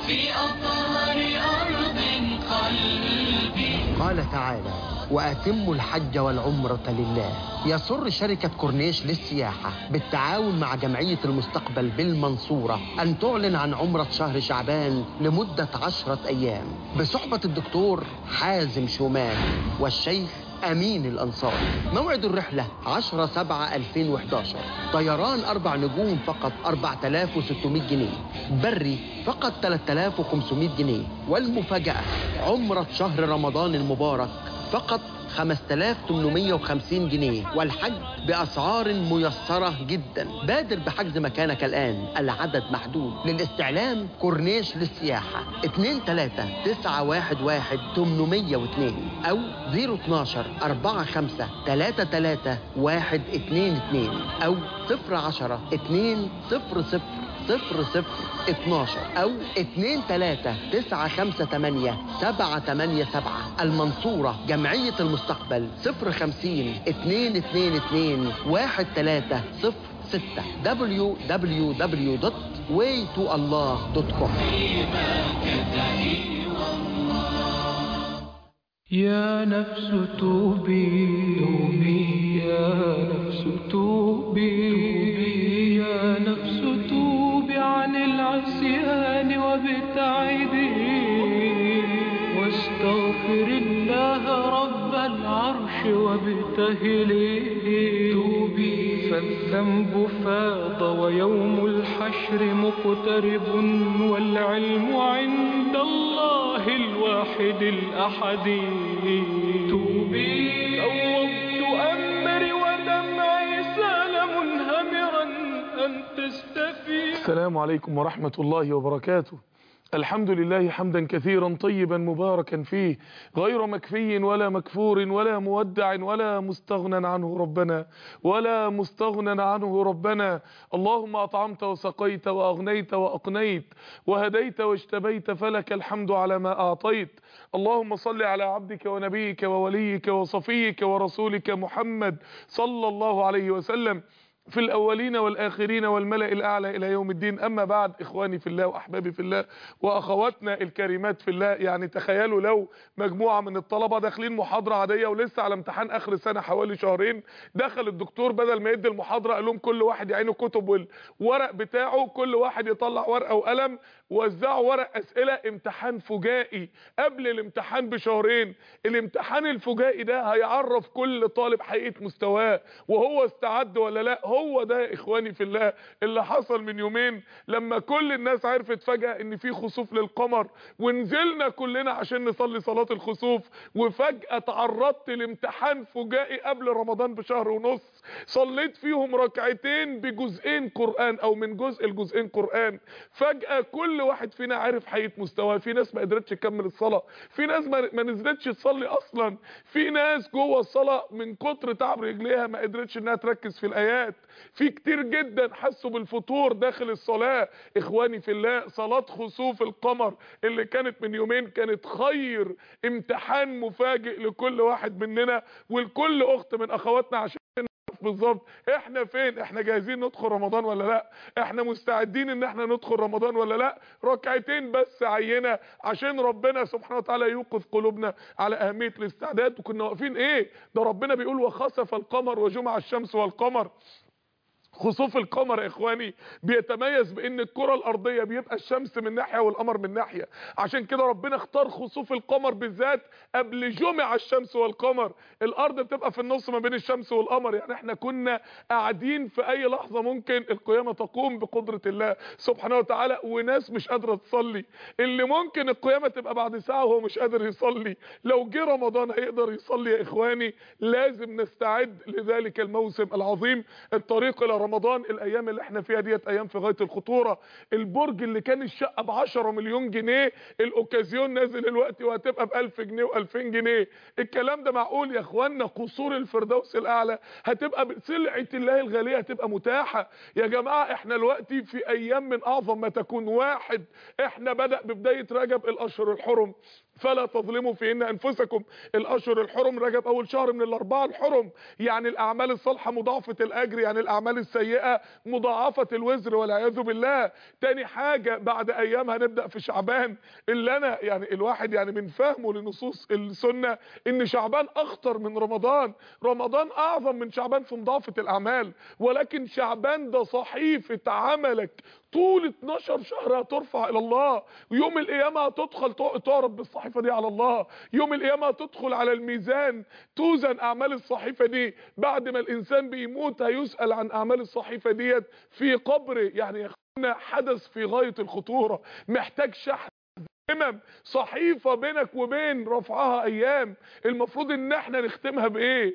في أطهر أرض قلبي قال تعالى وأتموا الحج والعمرة لله يسر شركة كورنيش للسياحة بالتعاون مع جمعية المستقبل بالمنصورة أن تعلن عن عمرة شهر شعبان لمدة عشرة أيام بصحبة الدكتور حازم شومان والشيخ أمين الأنصار موعد الرحلة 10 7 2011 طيران أربع نجوم فقط 4600 جنيه بري فقط 3500 جنيه والمفاجأة عمرة شهر رمضان المبارك فقط 5850 جنيه والحج بأسعار ميسرة جدا بادر بحجز مكانك الآن العدد محدود للاستعلام كورنيش للسياحة 2 3 9 1 1 802 أو 012 4 5 3 3 1 2 2 أو 0 10 2 0 0 صفر صفر 12 أو 2 3 9 5 8 7 8 7 المنصورة جمعية المستقبل 0 50 2 2 2 1 3 0 6 www.waytoallah.com يا نفس توبي توبي يا نفس توبي يا نفس توبي عن العصيان وابتعدي واستغفر الله رب العرش وابتهلي توبي فالذنب فاض ويوم الحشر مقترب والعلم عند الله الواحد الأحد توبي فوضت أمري ودمعي سال منهمرا أن تستفي السلام عليكم ورحمة الله وبركاته الحمد لله حمدا كثيرا طيبا مباركا فيه غير مكفي ولا مكفور ولا مودع ولا مستغنى عنه ربنا ولا مستغنى عنه ربنا اللهم أطعمت وسقيت وأغنيت وأقنيت وهديت واجتبيت فلك الحمد على ما أعطيت اللهم صل على عبدك ونبيك ووليك وصفيك ورسولك محمد صلى الله عليه وسلم في الأولين والآخرين والملأ الأعلى إلى يوم الدين أما بعد إخواني في الله وأحبابي في الله وأخواتنا الكريمات في الله يعني تخيلوا لو مجموعة من الطلبة داخلين محاضرة عادية ولسه على امتحان آخر السنة حوالي شهرين دخل الدكتور بدل ما يدي المحاضرة قال لهم كل واحد يعينه كتب والورق بتاعه كل واحد يطلع ورقة وقلم وزعوا ورق أسئلة امتحان فجائي قبل الامتحان بشهرين الامتحان الفجائي ده هيعرف كل طالب حقيقة مستواه وهو استعد ولا لا هو ده يا اخواني في الله اللي حصل من يومين لما كل الناس عرفت فجأة ان في خسوف للقمر ونزلنا كلنا عشان نصلي صلاة الخسوف وفجأة تعرضت لامتحان فجائي قبل رمضان بشهر ونص صليت فيهم ركعتين بجزئين قرآن او من جزء لجزئين قرآن فجأة كل واحد فينا عارف حقيقة مستواه في ناس ما قدرتش تكمل الصلاة في ناس ما ما نزلتش تصلي اصلا في ناس جوه الصلاة من كتر تعب رجليها ما قدرتش انها تركز في الايات في كتير جدا حسوا بالفتور داخل الصلاة اخواني في الله صلاة خسوف القمر اللي كانت من يومين كانت خير امتحان مفاجئ لكل واحد مننا ولكل اخت من اخواتنا عشان نعرف بالظبط احنا فين احنا جاهزين ندخل رمضان ولا لا احنا مستعدين ان احنا ندخل رمضان ولا لا ركعتين بس عينة عشان ربنا سبحانه وتعالى يوقف قلوبنا على اهمية الاستعداد وكنا واقفين ايه ده ربنا بيقول وخسف القمر وجمع الشمس والقمر خسوف القمر يا اخواني بيتميز بان الكره الارضيه بيبقى الشمس من ناحيه والقمر من ناحيه عشان كده ربنا اختار خسوف القمر بالذات قبل جمع الشمس والقمر الارض بتبقى في النص ما بين الشمس والقمر يعني احنا كنا قاعدين في اي لحظه ممكن القيامه تقوم بقدره الله سبحانه وتعالى وناس مش قادره تصلي اللي ممكن القيامه تبقى بعد ساعه وهو مش قادر يصلي لو جه رمضان هيقدر يصلي يا اخواني لازم نستعد لذلك الموسم العظيم الطريق الى رمضان الايام اللي احنا فيها ديت ايام في غايه الخطوره البرج اللي كان الشقه ب 10 مليون جنيه الاوكازيون نازل الوقت وهتبقى ب 1000 جنيه و2000 جنيه الكلام ده معقول يا اخوانا قصور الفردوس الاعلى هتبقى بسلعه الله الغاليه هتبقى متاحه يا جماعه احنا دلوقتي في ايام من اعظم ما تكون واحد احنا بدا ببدايه رجب الاشهر الحرم فلا تظلموا فيهن انفسكم الاشهر الحرم رجب اول شهر من الاربعه الحرم يعني الاعمال الصالحه مضاعفه الاجر يعني الاعمال السيئه السيئة مضاعفة الوزر والعياذ بالله تاني حاجة بعد ايام هنبدأ في شعبان اللي انا يعني الواحد يعني من فهمه لنصوص السنة ان شعبان اخطر من رمضان رمضان اعظم من شعبان في مضاعفة الاعمال ولكن شعبان ده صحيفة عملك طول 12 شهر هترفع الى الله ويوم القيامه هتدخل تعرض بالصحيفه دي على الله يوم القيامه هتدخل على الميزان توزن اعمال الصحيفه دي بعد ما الانسان بيموت هيسال عن اعمال الصحيفه ديت في قبره يعني يا اخوانا حدث في غايه الخطوره محتاج شحن همم صحيفة بينك وبين رفعها ايام المفروض ان احنا نختمها بايه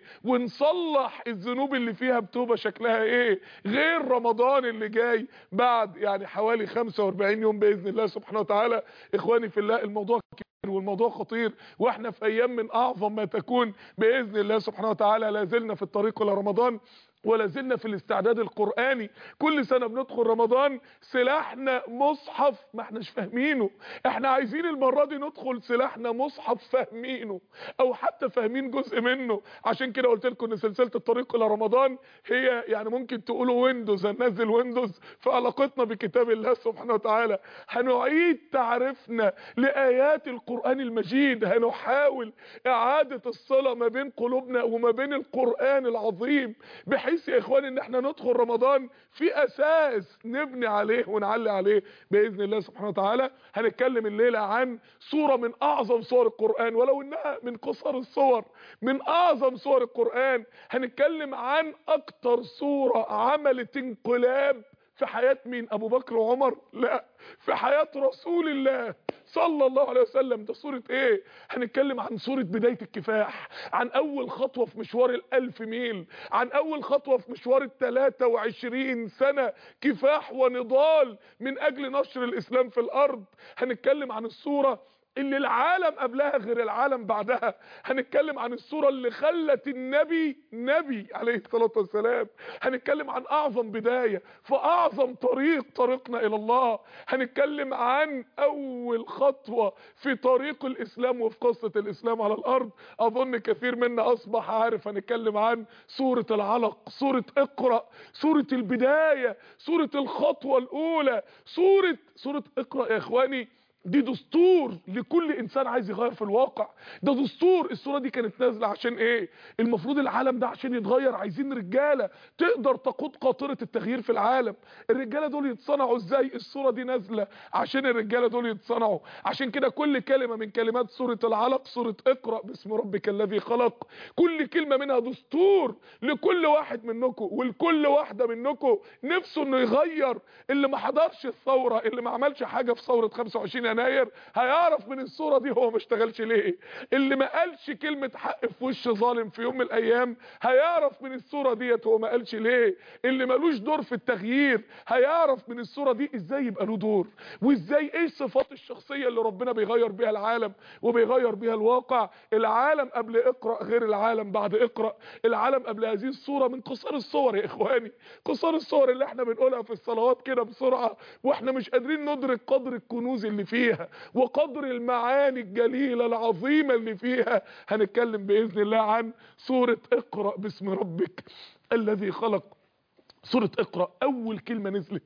ونصلح الذنوب اللي فيها بتوبة شكلها ايه غير رمضان اللي جاي بعد يعني حوالي 45 يوم باذن الله سبحانه وتعالى اخواني في الله الموضوع كبير والموضوع خطير واحنا في ايام من اعظم ما تكون باذن الله سبحانه وتعالى لا زلنا في الطريق الى رمضان ولا زلنا في الاستعداد القرآني كل سنة بندخل رمضان سلاحنا مصحف ما احناش فاهمينه احنا عايزين المرة دي ندخل سلاحنا مصحف فاهمينه او حتى فاهمين جزء منه عشان كده قلت لكم ان سلسلة الطريق الى رمضان هي يعني ممكن تقولوا ويندوز هننزل ويندوز في علاقتنا بكتاب الله سبحانه وتعالى هنعيد تعريفنا لآيات القرآن المجيد هنحاول اعادة الصلة ما بين قلوبنا وما بين القرآن العظيم بحيث بحيث يا اخواني ان احنا ندخل رمضان في اساس نبني عليه ونعلي عليه باذن الله سبحانه وتعالى هنتكلم الليله عن سوره من اعظم سور القران ولو انها من قصر الصور من اعظم سور القران هنتكلم عن اكتر سوره عملت انقلاب في حياة مين ابو بكر وعمر لا في حياة رسول الله صلى الله عليه وسلم ده سورة ايه هنتكلم عن سورة بداية الكفاح عن اول خطوة في مشوار الالف ميل عن اول خطوة في مشوار التلاتة وعشرين سنة كفاح ونضال من اجل نشر الاسلام في الارض هنتكلم عن السورة اللي العالم قبلها غير العالم بعدها هنتكلم عن الصورة اللي خلت النبي نبي عليه الصلاة والسلام هنتكلم عن اعظم بداية في اعظم طريق طريقنا الى الله هنتكلم عن اول خطوة في طريق الاسلام وفي قصة الاسلام على الارض اظن كثير منا اصبح عارف هنتكلم عن سورة العلق سورة اقرأ سورة البداية سورة الخطوة الاولى سورة سورة اقرأ يا اخواني دي دستور لكل انسان عايز يغير في الواقع ده دستور الصوره دي كانت نازله عشان ايه المفروض العالم ده عشان يتغير عايزين رجاله تقدر تقود قاطره التغيير في العالم الرجاله دول يتصنعوا ازاي الصوره دي نازله عشان الرجاله دول يتصنعوا عشان كده كل كلمه من كلمات سوره العلق سوره اقرا باسم ربك الذي خلق كل كلمه منها دستور لكل واحد منكم ولكل واحده منكم نفسه انه يغير اللي ما حضرش الثوره اللي ما عملش حاجه في ثوره 25 يناير هيعرف من الصوره دي هو ما اشتغلش ليه اللي ما قالش كلمه حق في وش ظالم في يوم من الايام هيعرف من الصوره ديت هو ما قالش ليه اللي ملوش دور في التغيير هيعرف من الصوره دي ازاي يبقى له دور وازاي ايه الصفات الشخصيه اللي ربنا بيغير بيها العالم وبيغير بيها الواقع العالم قبل اقرا غير العالم بعد اقرا العالم قبل هذه الصوره من قصار الصور يا اخواني قصار الصور اللي احنا بنقولها في الصلوات كده بسرعه واحنا مش قادرين ندرك قدر الكنوز اللي فيها وقدر المعاني الجليلة العظيمة اللي فيها هنتكلم بإذن الله عن سورة اقرأ باسم ربك الذي خلق سورة اقرأ اول كلمة نزلت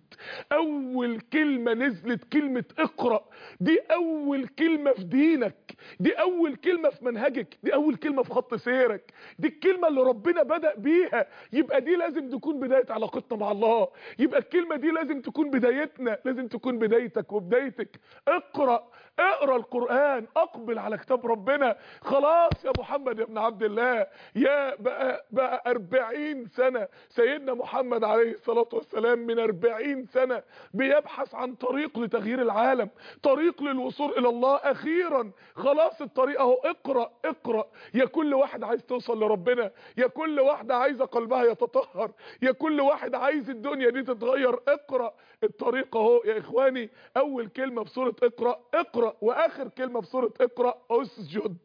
اول كلمة نزلت كلمة اقرأ دي اول كلمة في دينك دي اول كلمة في منهجك دي اول كلمة في خط سيرك دي الكلمة اللي ربنا بدأ بيها يبقى دي لازم تكون بداية علاقتنا مع الله يبقى الكلمة دي لازم تكون بدايتنا لازم تكون بدايتك وبدايتك اقرأ اقرأ القرآن اقبل على كتاب ربنا خلاص يا محمد يا ابن عبد الله يا بقى بقى 40 سنة سيدنا محمد عليه الصلاة والسلام من 40 سنة بيبحث عن طريق لتغيير العالم طريق للوصول الى الله اخيرا خلاص الطريق اهو اقرأ اقرأ يا كل واحد عايز توصل لربنا يا كل واحدة عايزة قلبها يتطهر يا كل واحد عايز الدنيا دي تتغير اقرأ الطريق اهو يا اخواني اول كلمة في سورة اقرأ اقرأ واخر كلمة في سورة اقرأ اسجد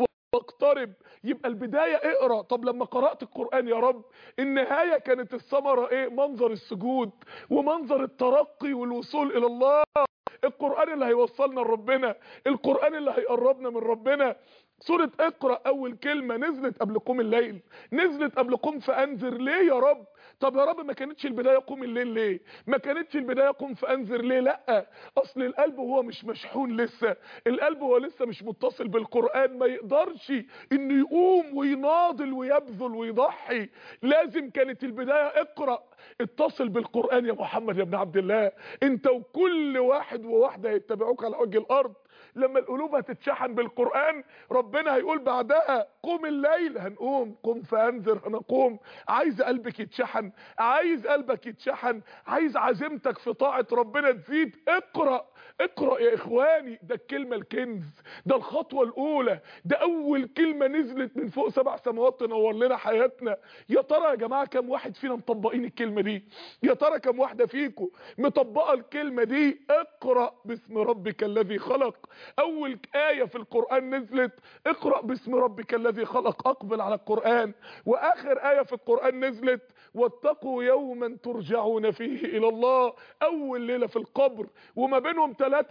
واقترب يبقى البداية اقرأ طب لما قرأت القرآن يا رب النهاية كانت الثمرة ايه منظر السجود ومنظر الترقي والوصول الى الله القرآن اللي هيوصلنا لربنا القرآن اللي هيقربنا من ربنا سورة اقرأ أول كلمة نزلت قبل قوم الليل نزلت قبل قوم فأنذر ليه يا رب طب يا رب ما كانتش البداية قوم الليل ليه ما كانتش البداية قوم فأنذر ليه لا أصل القلب هو مش مشحون لسه القلب هو لسه مش متصل بالقرآن ما يقدرش إنه يقوم ويناضل ويبذل ويضحي لازم كانت البداية اقرأ اتصل بالقرآن يا محمد يا ابن عبد الله انت وكل واحد وواحدة يتبعوك على وجه الأرض لما القلوب هتتشحن بالقرآن ربنا هيقول بعدها قوم الليل هنقوم قم فانذر هنقوم عايز قلبك يتشحن عايز قلبك يتشحن عايز عزيمتك في طاعة ربنا تزيد اقرأ اقرأ يا اخواني ده الكلمة الكنز ده الخطوة الاولى ده اول كلمة نزلت من فوق سبع سماوات تنور لنا حياتنا يا ترى يا جماعة كم واحد فينا مطبقين الكلمة دي يا ترى كم واحدة فيكم مطبقة الكلمة دي اقرأ باسم ربك الذي خلق اول آية في القرآن نزلت اقرأ باسم ربك الذي خلق اقبل على القرآن واخر آية في القرآن نزلت واتقوا يوما ترجعون فيه الى الله اول ليلة في القبر وما بينهم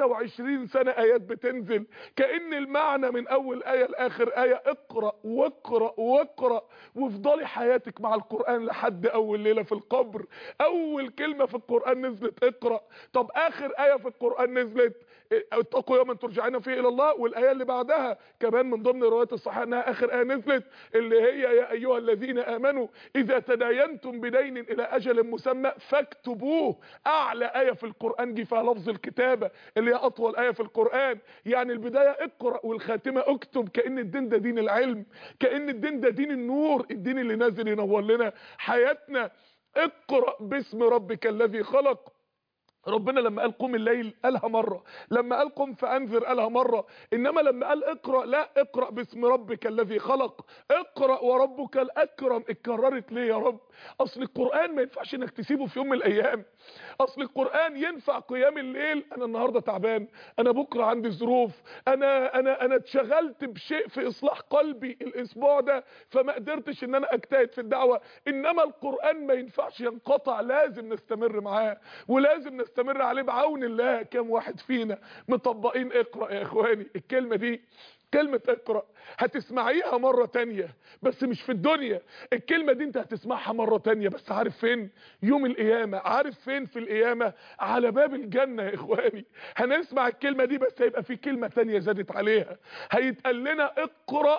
23 سنة ايات بتنزل كأن المعنى من اول آية لاخر آية اقرأ واقرأ واقرأ وافضلي حياتك مع القرآن لحد اول ليلة في القبر اول كلمة في القرآن نزلت اقرأ طب اخر آية في القرآن نزلت اتقوا يوما ترجعون فيه الى الله والايه اللي بعدها كمان من ضمن الروايات الصحيحه انها اخر ايه نزلت اللي هي يا ايها الذين امنوا اذا تداينتم بدين الى اجل مسمى فاكتبوه اعلى ايه في القران جه فيها لفظ الكتابه اللي هي اطول ايه في القران يعني البدايه اقرا والخاتمه اكتب كان الدين ده دين العلم كان الدين ده دين النور الدين اللي نازل ينور لنا حياتنا اقرا باسم ربك الذي خلق ربنا لما قال قوم الليل قالها مرة لما قال قم فأنذر قالها مرة إنما لما قال اقرأ لا اقرأ باسم ربك الذي خلق اقرأ وربك الأكرم اتكررت ليه يا رب أصل القرآن ما ينفعش إنك تسيبه في يوم من الأيام أصل القرآن ينفع قيام الليل أنا النهاردة تعبان أنا بكرة عندي ظروف أنا أنا أنا اتشغلت بشيء في إصلاح قلبي الأسبوع ده فما قدرتش إن أنا أجتهد في الدعوة إنما القرآن ما ينفعش ينقطع لازم نستمر معاه ولازم نستمر نستمر عليه بعون الله كم واحد فينا مطبقين اقرأ يا اخواني الكلمة دي كلمة اقرأ هتسمعيها مرة تانية بس مش في الدنيا الكلمة دي انت هتسمعها مرة تانية بس عارف فين يوم القيامة عارف فين في القيامة على باب الجنة يا اخواني هنسمع الكلمة دي بس هيبقى في كلمة تانية زادت عليها هيتقال لنا اقرأ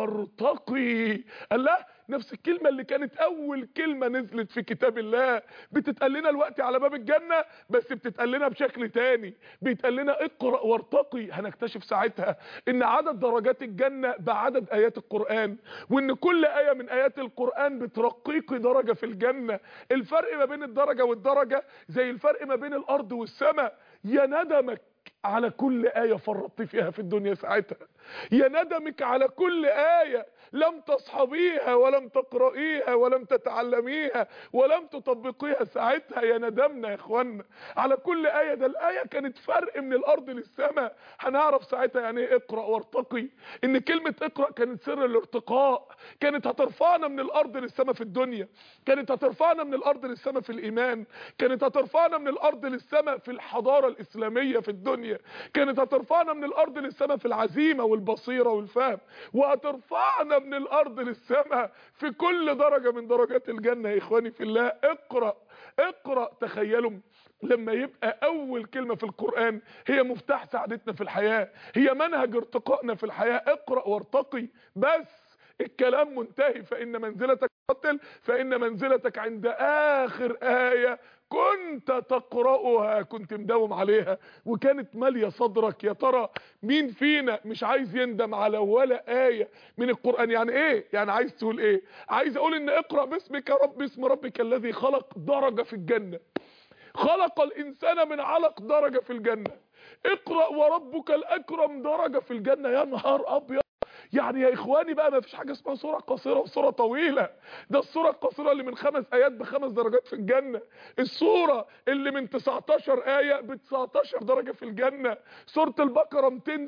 وارتقي الله نفس الكلمة اللي كانت أول كلمة نزلت في كتاب الله بتتقال لنا الوقت على باب الجنة بس بتتقال لنا بشكل تاني بيتقال لنا اقرأ وارتقي هنكتشف ساعتها إن عدد درجات الجنة بعدد آيات القرآن وإن كل آية من آيات القرآن بترقيك درجة في الجنة الفرق ما بين الدرجة والدرجة زي الفرق ما بين الأرض والسماء يا ندمك على كل آية فرطت فيها في الدنيا ساعتها يا ندمك على كل آية لم تصحبيها ولم تقرأيها ولم تتعلميها ولم تطبقيها ساعتها يا ندمنا يا اخوانا على كل آية ده الآية كانت فرق من الأرض للسماء هنعرف ساعتها يعني ايه اقرأ وارتقي ان كلمة اقرأ كانت سر الارتقاء كانت هترفعنا من الأرض للسماء في الدنيا كانت هترفعنا من الأرض للسماء في الإيمان كانت هترفعنا من الأرض للسماء في الحضارة الإسلامية في الدنيا كانت هترفعنا من الأرض للسماء في العزيمة والبصيرة والفهم وهترفعنا من الأرض للسماء في كل درجة من درجات الجنة يا إخواني في الله اقرأ اقرأ تخيلوا لما يبقى أول كلمة في القرآن هي مفتاح سعادتنا في الحياة هي منهج ارتقائنا في الحياة اقرأ وارتقي بس الكلام منتهي فإن منزلتك قتل فإن منزلتك عند آخر آية كنت تقرأها كنت مداوم عليها وكانت مالية صدرك يا ترى مين فينا مش عايز يندم على ولا آية من القرآن يعني ايه يعني عايز تقول ايه عايز اقول ان اقرأ باسمك يا رب باسم ربك الذي خلق درجة في الجنة خلق الانسان من علق درجة في الجنة اقرأ وربك الاكرم درجة في الجنة يا نهار ابيض يعني يا اخواني بقى ما فيش حاجه اسمها سوره قصيره وسوره طويله ده السوره القصيره اللي من خمس ايات بخمس درجات في الجنه السوره اللي من 19 ايه ب 19 درجه في الجنه سوره البقره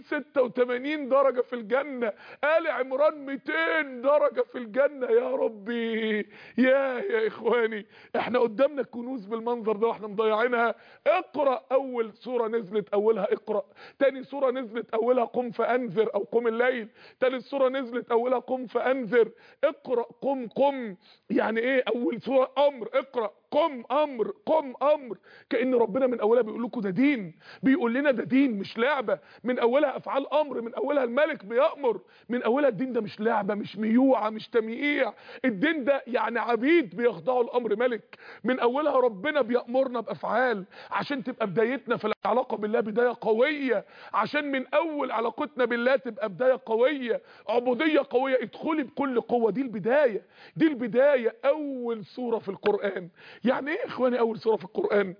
286 درجه في الجنه ال عمران 200 درجه في الجنه يا ربي يا يا اخواني احنا قدامنا كنوز بالمنظر ده واحنا مضيعينها اقرا اول سوره نزلت اولها اقرا تاني سوره نزلت اولها قم فانذر او قم الليل تالت تخيل السوره نزلت اولها قم فانذر اقرا قم قم يعني ايه اول سوره امر اقرا قم امر قم امر كان ربنا من اولها بيقول لكم ده دين بيقول لنا ده دين مش لعبه من اولها افعال امر من اولها الملك بيامر من اولها الدين ده مش لعبه مش ميوعه مش تمييع الدين ده يعني عبيد بيخضعوا لامر ملك من اولها ربنا بيامرنا بافعال عشان تبقى بدايتنا في العلاقه بالله بدايه قويه عشان من اول علاقتنا بالله تبقى بدايه قويه عبوديه قويه ادخلي بكل قوه دي البدايه دي البدايه اول سوره في القران يعني ايه يا اخواني اول سوره في القران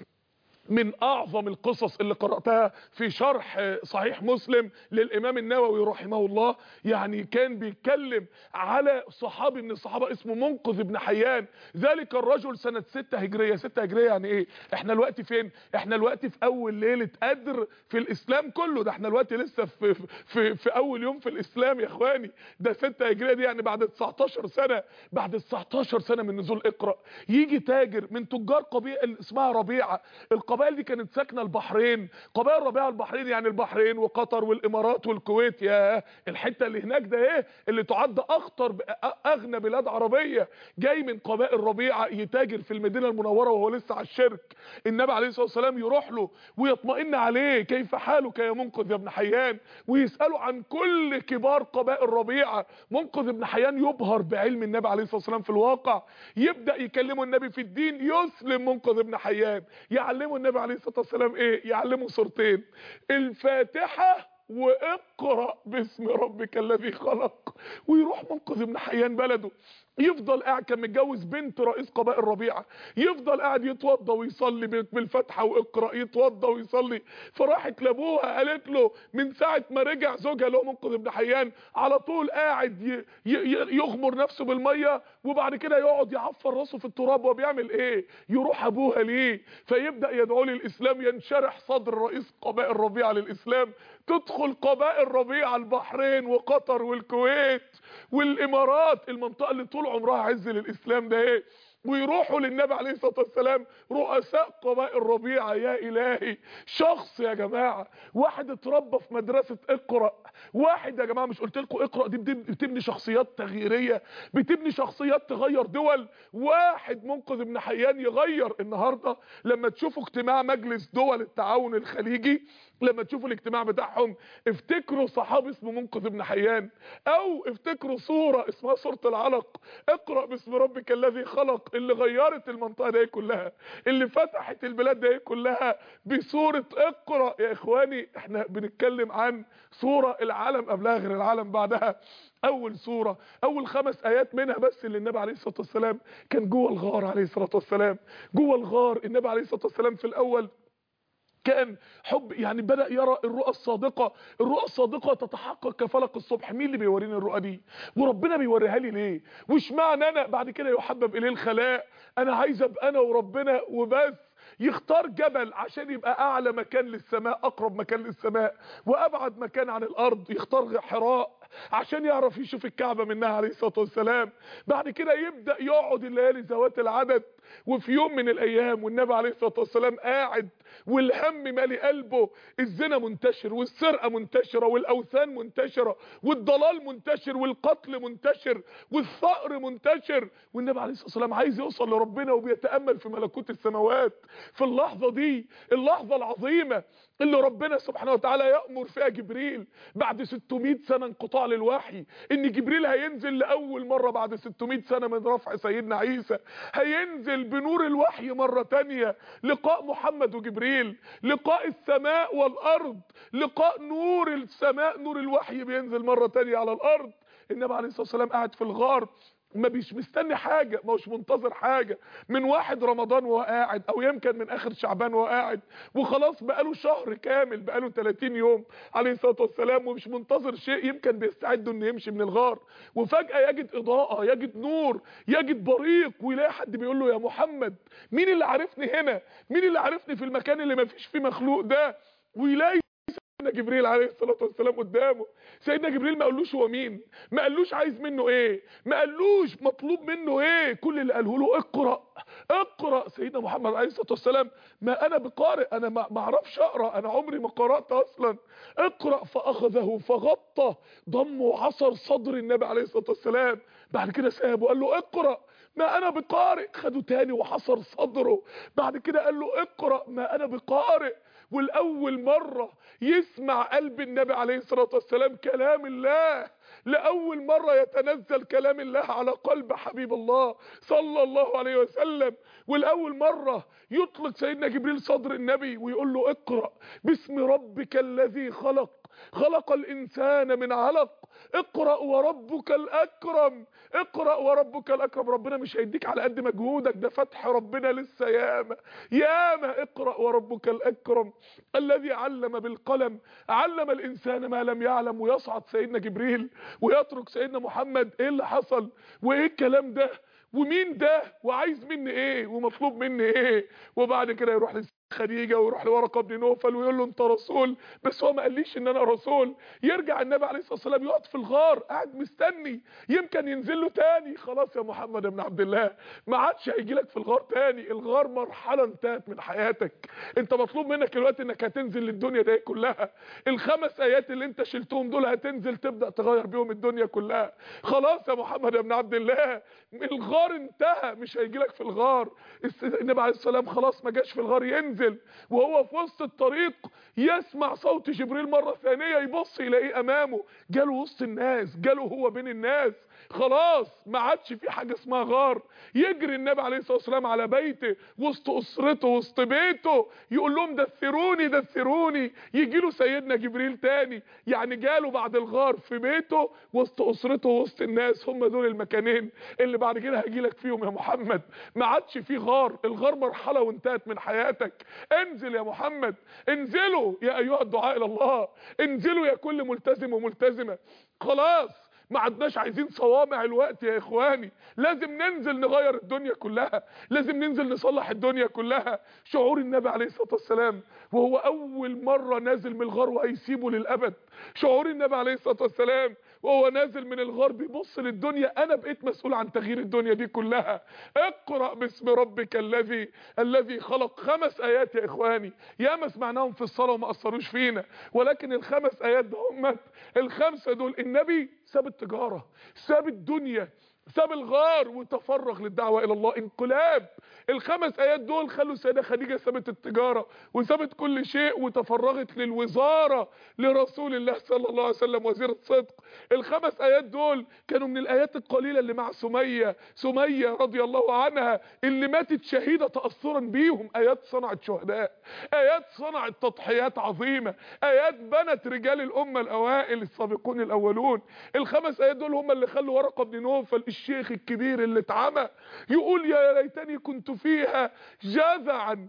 من اعظم القصص اللي قرأتها في شرح صحيح مسلم للامام النووي رحمه الله يعني كان بيتكلم على صحابي من الصحابة اسمه منقذ بن حيان ذلك الرجل سنة 6 هجرية 6 هجرية يعني ايه احنا الوقت فين احنا الوقت في اول ليلة قدر في الاسلام كله ده احنا الوقت لسه في, في, في اول يوم في الاسلام يا اخواني ده 6 هجرية دي يعني بعد 19 سنة بعد 19 سنة من نزول اقرأ يجي تاجر من تجار قبيلة اسمها ربيعة القبائل دي كانت ساكنه البحرين قبائل ربيع البحرين يعني البحرين وقطر والامارات والكويت يا الحته اللي هناك ده ايه اللي تعد اخطر اغنى بلاد عربيه جاي من قبائل ربيعه يتاجر في المدينه المنوره وهو لسه على الشرك النبي عليه الصلاه والسلام يروح له ويطمئن عليه كيف حالك يا منقذ يا ابن حيان ويساله عن كل كبار قبائل ربيعه منقذ ابن حيان يبهر بعلم النبي عليه الصلاه والسلام في الواقع يبدا يكلمه النبي في الدين يسلم منقذ ابن حيان يعلمه النبي عليه الصلاه والسلام ايه يعلمه سورتين الفاتحه واقرا باسم ربك الذي خلق ويروح منقذ ابن حيان بلده يفضل قاعد كان متجوز بنت رئيس قبائل ربيعه يفضل قاعد يتوضى ويصلي بالفتحه واقرا يتوضى ويصلي فراحت لابوها قالت له من ساعه ما رجع زوجها اللي هو منقذ ابن حيان على طول قاعد ي- ي- يغمر نفسه بالميه وبعد كده يقعد يعفر راسه في التراب وبيعمل ايه يروح ابوها ليه فيبدا يدعو للاسلام ينشرح صدر رئيس قبائل ربيعه للاسلام تدخل قبائل ربيعه البحرين وقطر والكويت والامارات المنطقه اللي طول عمرها عز للاسلام ده ايه ويروحوا للنبي عليه الصلاه والسلام رؤساء قبائل ربيعه يا الهي شخص يا جماعه واحد اتربى في مدرسه اقرا واحد يا جماعه مش قلت لكم اقرا دي بتب- بتبني شخصيات تغييريه بتبني شخصيات تغير دول واحد منقذ ابن حيان يغير النهارده لما تشوفوا اجتماع مجلس دول التعاون الخليجي لما تشوفوا الاجتماع بتاعهم افتكروا صحابي اسمه منقذ ابن حيان او افتكروا صورة اسمها صورة العلق اقرأ باسم ربك الذي خلق اللي غيرت المنطقة دي كلها اللي فتحت البلاد دي كلها بصورة اقرأ يا اخواني احنا بنتكلم عن صورة العالم قبلها غير العالم بعدها اول سورة اول خمس ايات منها بس اللي النبي عليه الصلاة والسلام كان جوه الغار عليه الصلاة والسلام جوه الغار النبي عليه الصلاة والسلام في الاول كان حب يعني بدأ يرى الرؤى الصادقة الرؤى الصادقة تتحقق كفلق الصبح مين اللي بيوريني الرؤى دي وربنا بيوريها لي ليه وش معنى انا بعد كده يحبب اليه الخلاء انا عايز ابقى انا وربنا وبس يختار جبل عشان يبقى اعلى مكان للسماء اقرب مكان للسماء وابعد مكان عن الارض يختار حراء عشان يعرف يشوف الكعبة منها عليه الصلاة والسلام بعد كده يبدأ يقعد الليالي ذوات العدد وفي يوم من الايام والنبي عليه الصلاة والسلام قاعد والهم مالي قلبه الزنا منتشر والسرقة منتشرة والاوثان منتشرة والضلال منتشر والقتل منتشر والثأر منتشر والنبي عليه الصلاة والسلام عايز يوصل لربنا وبيتأمل في ملكوت السماوات في اللحظة دي اللحظة العظيمة اللي ربنا سبحانه وتعالى يأمر فيها جبريل بعد 600 سنة انقطاع للوحي ان جبريل هينزل لأول مرة بعد 600 سنة من رفع سيدنا عيسى هينزل بنور الوحي مرة تانية لقاء محمد وجبريل لقاء السماء والأرض لقاء نور السماء نور الوحي بينزل مرة تانية على الأرض النبي عليه الصلاة والسلام قاعد في الغار ما بيش مستني حاجة ما هوش منتظر حاجة من واحد رمضان وهو قاعد او يمكن من اخر شعبان وهو قاعد وخلاص بقاله شهر كامل بقاله 30 يوم عليه الصلاة والسلام ومش منتظر شيء يمكن بيستعد انه يمشي من الغار وفجأة يجد اضاءة يجد نور يجد بريق ويلاقي حد بيقول له يا محمد مين اللي عرفني هنا مين اللي عرفني في المكان اللي ما فيش فيه مخلوق ده ويلاقي سيدنا جبريل عليه الصلاه والسلام قدامه سيدنا جبريل ما قالوش هو مين ما قالوش عايز منه ايه ما قالوش مطلوب منه ايه كل اللي قاله له اقرا اقرا سيدنا محمد عليه الصلاه والسلام ما انا بقارئ انا ما ما اعرفش اقرا انا عمري ما قرات اصلا اقرا فاخذه فغطى ضم وعصر صدر النبي عليه الصلاه والسلام بعد كده سابه قال له اقرا ما انا بقارئ خده تاني وحصر صدره بعد كده قال له اقرا ما انا بقارئ والاول مره يسمع قلب النبي عليه الصلاه والسلام كلام الله لاول مره يتنزل كلام الله على قلب حبيب الله صلى الله عليه وسلم والاول مره يطلق سيدنا جبريل صدر النبي ويقول له اقرا باسم ربك الذي خلق خلق الانسان من علق اقرا وربك الاكرم اقرا وربك الاكرم ربنا مش هيديك على قد مجهودك ده فتح ربنا لسه ياما ياما اقرا وربك الاكرم الذي علم بالقلم علم الانسان ما لم يعلم ويصعد سيدنا جبريل ويترك سيدنا محمد ايه اللي حصل وايه الكلام ده ومين ده وعايز مني ايه ومطلوب مني ايه وبعد كده يروح خديجه ويروح لورقه بن نوفل ويقول له انت رسول بس هو ما قاليش ان انا رسول يرجع النبي عليه الصلاه والسلام يقعد في الغار قاعد مستني يمكن ينزل له تاني خلاص يا محمد بن عبد الله ما عادش هيجي لك في الغار تاني الغار مرحله انتهت من حياتك انت مطلوب منك الوقت انك هتنزل للدنيا دي كلها الخمس ايات اللي انت شلتهم دول هتنزل تبدا تغير بيهم الدنيا كلها خلاص يا محمد بن عبد الله الغار انتهى مش هيجي لك في الغار النبي عليه السلام خلاص ما جاش في الغار ينزل ينزل وهو في وسط الطريق يسمع صوت جبريل مرة ثانية يبص يلاقيه امامه جاله وسط الناس جاله هو بين الناس خلاص ما عادش في حاجة اسمها غار يجري النبي عليه الصلاة والسلام على بيته وسط اسرته وسط بيته يقول لهم دثروني دثروني يجي له سيدنا جبريل تاني يعني جاله بعد الغار في بيته وسط اسرته وسط الناس هم دول المكانين اللي بعد كده هجي لك فيهم يا محمد ما عادش في غار الغار مرحلة وانتهت من حياتك انزل يا محمد انزلوا يا ايها الدعاء الى الله انزلوا يا كل ملتزم وملتزمة خلاص ما عدناش عايزين صوامع الوقت يا اخواني لازم ننزل نغير الدنيا كلها لازم ننزل نصلح الدنيا كلها شعور النبي عليه الصلاة والسلام وهو اول مرة نازل من الغار وهيسيبه للابد شعور النبي عليه الصلاة والسلام وهو نازل من الغار بيبص للدنيا انا بقيت مسؤول عن تغيير الدنيا دي كلها اقرأ باسم ربك الذي الذي خلق خمس ايات يا اخواني يا ما سمعناهم في الصلاة وما اثروش فينا ولكن الخمس ايات دول الخمسة دول النبي ساب التجارة ساب الدنيا ساب الغار وتفرغ للدعوة الى الله انقلاب الخمس ايات دول خلوا السيدة خديجة سابت التجارة وسابت كل شيء وتفرغت للوزارة لرسول الله صلى الله عليه وسلم وزير الصدق الخمس ايات دول كانوا من الايات القليلة اللي مع سمية سمية رضي الله عنها اللي ماتت شهيدة تأثرا بيهم ايات صنعت شهداء ايات صنعت تضحيات عظيمة ايات بنت رجال الامة الاوائل السابقون الاولون الخمس ايات دول هم اللي خلوا ورقة بن نوفل الشيخ الكبير اللي اتعمى يقول يا ليتني كنت فيها جذعا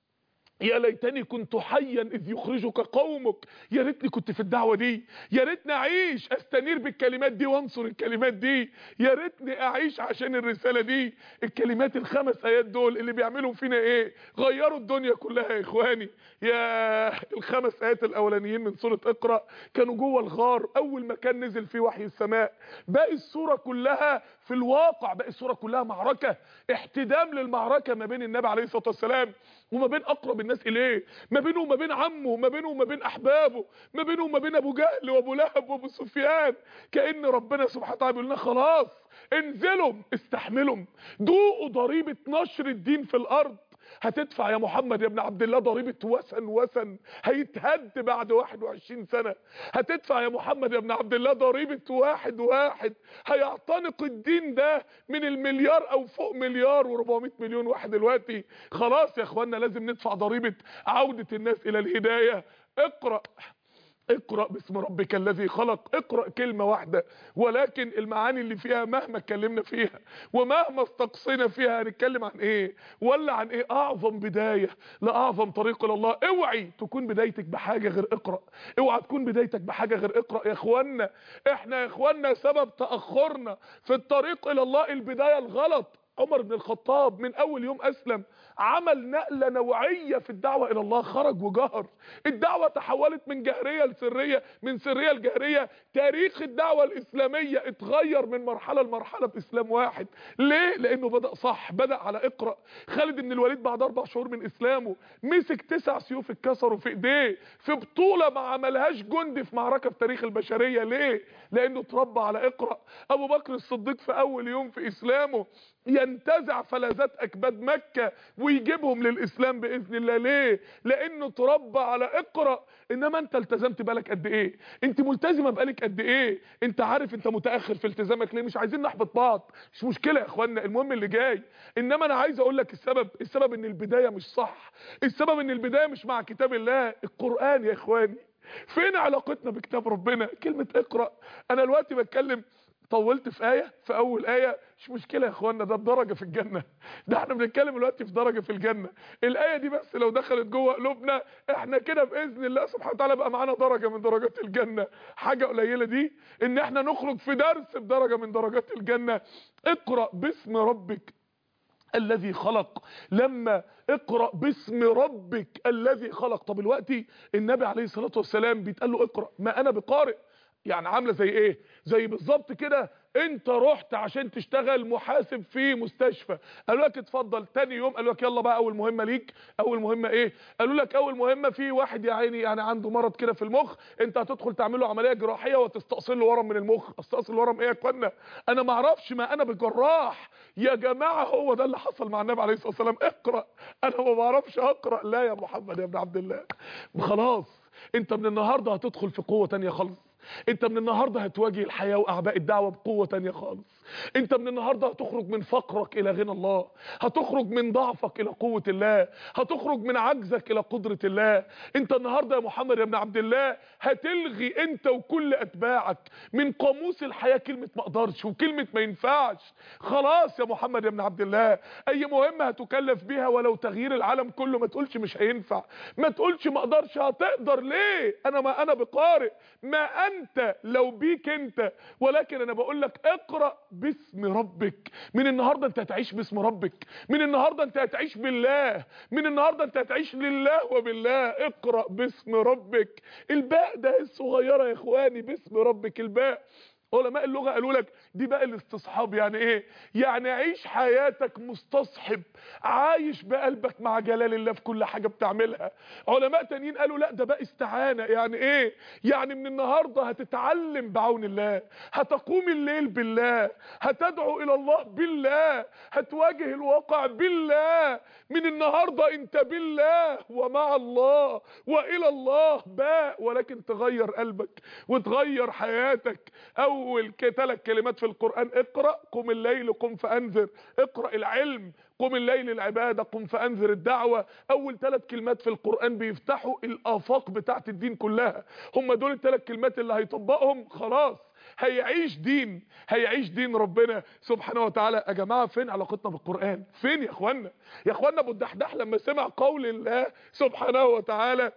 يا ليتني كنت حيا اذ يخرجك قومك يا ريتني كنت في الدعوه دي يا ريتني اعيش استنير بالكلمات دي وانصر الكلمات دي يا ريتني اعيش عشان الرساله دي الكلمات الخمس ايات دول اللي بيعملوا فينا ايه غيروا الدنيا كلها يا اخواني يا الخمس ايات الاولانيين من سوره اقرا كانوا جوه الغار اول مكان نزل فيه وحي السماء باقي السوره كلها في الواقع باقي السوره كلها معركه احتدام للمعركه ما بين النبي عليه الصلاه والسلام وما بين اقرب الناس اليه ما بينه وما بين عمه ما بينه وما بين احبابه ما بينه وما بين ابو جهل وابو لهب وابو سفيان كان ربنا سبحانه وتعالى بيقول لنا خلاص انزلوا استحملوا ذوقوا ضريبه نشر الدين في الارض هتدفع يا محمد يا ابن عبد الله ضريبه وسن وسن هيتهد بعد 21 سنه هتدفع يا محمد يا ابن عبد الله ضريبه واحد واحد هيعتنق الدين ده من المليار او فوق مليار و400 مليون واحد دلوقتي خلاص يا اخوانا لازم ندفع ضريبه عوده الناس الى الهدايه اقرا اقرأ باسم ربك الذي خلق اقرأ كلمة واحدة ولكن المعاني اللي فيها مهما اتكلمنا فيها ومهما استقصينا فيها هنتكلم عن ايه ولا عن ايه اعظم بداية لاعظم طريق الى الله اوعي تكون بدايتك بحاجة غير اقرأ اوعى تكون بدايتك بحاجة غير اقرأ يا اخوانا احنا يا اخوانا سبب تأخرنا في الطريق الى الله البداية الغلط عمر بن الخطاب من اول يوم اسلم عمل نقلة نوعية في الدعوة الى الله خرج وجهر الدعوة تحولت من جهرية لسرية من سرية لجهرية تاريخ الدعوة الاسلامية اتغير من مرحلة لمرحلة باسلام واحد ليه لانه بدأ صح بدأ على اقرأ خالد بن الوليد بعد اربع شهور من اسلامه مسك تسع سيوف اتكسروا في ايديه في بطولة ما عملهاش جندي في معركة في تاريخ البشرية ليه لانه اتربى على اقرأ ابو بكر الصديق في اول يوم في اسلامه ينتزع فلذات اكباد مكة ويجيبهم للاسلام باذن الله ليه لانه اتربى على اقرأ انما انت التزمت بالك قد ايه انت ملتزمه بقالك قد ايه انت عارف انت متاخر في التزامك ليه مش عايزين نحبط بعض مش مشكله يا اخوانا المهم اللي جاي انما انا عايز اقول لك السبب السبب ان البدايه مش صح السبب ان البدايه مش مع كتاب الله القران يا اخواني فين علاقتنا بكتاب ربنا كلمه اقرا انا دلوقتي بتكلم طولت في آية في أول آية مش مشكلة يا إخوانا ده بدرجة في الجنة ده احنا بنتكلم دلوقتي في درجة في الجنة الآية دي بس لو دخلت جوه قلوبنا احنا كده بإذن الله سبحانه وتعالى بقى معانا درجة من درجات الجنة حاجة قليلة دي إن احنا نخرج في درس بدرجة من درجات الجنة اقرأ باسم ربك الذي خلق لما اقرأ باسم ربك الذي خلق طب دلوقتي النبي عليه الصلاة والسلام بيتقال له اقرأ ما أنا بقارئ يعني عامله زي ايه زي بالظبط كده انت رحت عشان تشتغل محاسب في مستشفى قالوا لك اتفضل تاني يوم قالوا لك يلا بقى اول مهمه ليك اول مهمه ايه قالوا لك اول مهمه في واحد يا عيني يعني عنده مرض كده في المخ انت هتدخل تعمل له عمليه جراحيه وتستأصل له ورم من المخ استأصل ورم ايه يا اخوانا انا ما اعرفش ما انا بجراح يا جماعه هو ده اللي حصل مع النبي عليه الصلاه والسلام اقرا انا ما بعرفش اقرا لا يا محمد يا ابن عبد الله خلاص انت من النهارده هتدخل في قوه تانية خالص انت من النهارده هتواجه الحياه واعباء الدعوه بقوه تانية خالص انت من النهارده هتخرج من فقرك الى غنى الله هتخرج من ضعفك الى قوه الله هتخرج من عجزك الى قدره الله انت النهارده يا محمد يا ابن عبد الله هتلغي انت وكل اتباعك من قاموس الحياه كلمه ما اقدرش وكلمه ما ينفعش خلاص يا محمد يا ابن عبد الله اي مهمه هتكلف بيها ولو تغيير العالم كله ما تقولش مش هينفع ما تقولش ما اقدرش هتقدر ليه انا ما انا بقارئ ما انت لو بيك انت ولكن انا بقول لك اقرا باسم ربك من النهارده انت هتعيش باسم ربك من النهارده انت هتعيش بالله من النهارده انت هتعيش لله وبالله اقرا باسم ربك الباء ده الصغيره يا اخواني باسم ربك الباء علماء اللغة قالوا لك دي بقى الاستصحاب يعني ايه يعني عيش حياتك مستصحب عايش بقلبك مع جلال الله في كل حاجة بتعملها علماء تانيين قالوا لا ده بقى استعانة يعني ايه يعني من النهاردة هتتعلم بعون الله هتقوم الليل بالله هتدعو الى الله بالله هتواجه الواقع بالله من النهاردة انت بالله ومع الله والى الله باء ولكن تغير قلبك وتغير حياتك او اول ثلاث كلمات في القرآن اقرأ قم الليل قم فانذر اقرأ العلم قم الليل العبادة قم فانذر الدعوة اول ثلاث كلمات في القرآن بيفتحوا الافاق بتاعت الدين كلها هم دول الثلاث كلمات اللي هيطبقهم خلاص هيعيش دين هيعيش دين ربنا سبحانه وتعالى يا جماعه فين علاقتنا بالقران فين يا اخوانا يا اخوانا ابو الدحداح لما سمع قول الله سبحانه وتعالى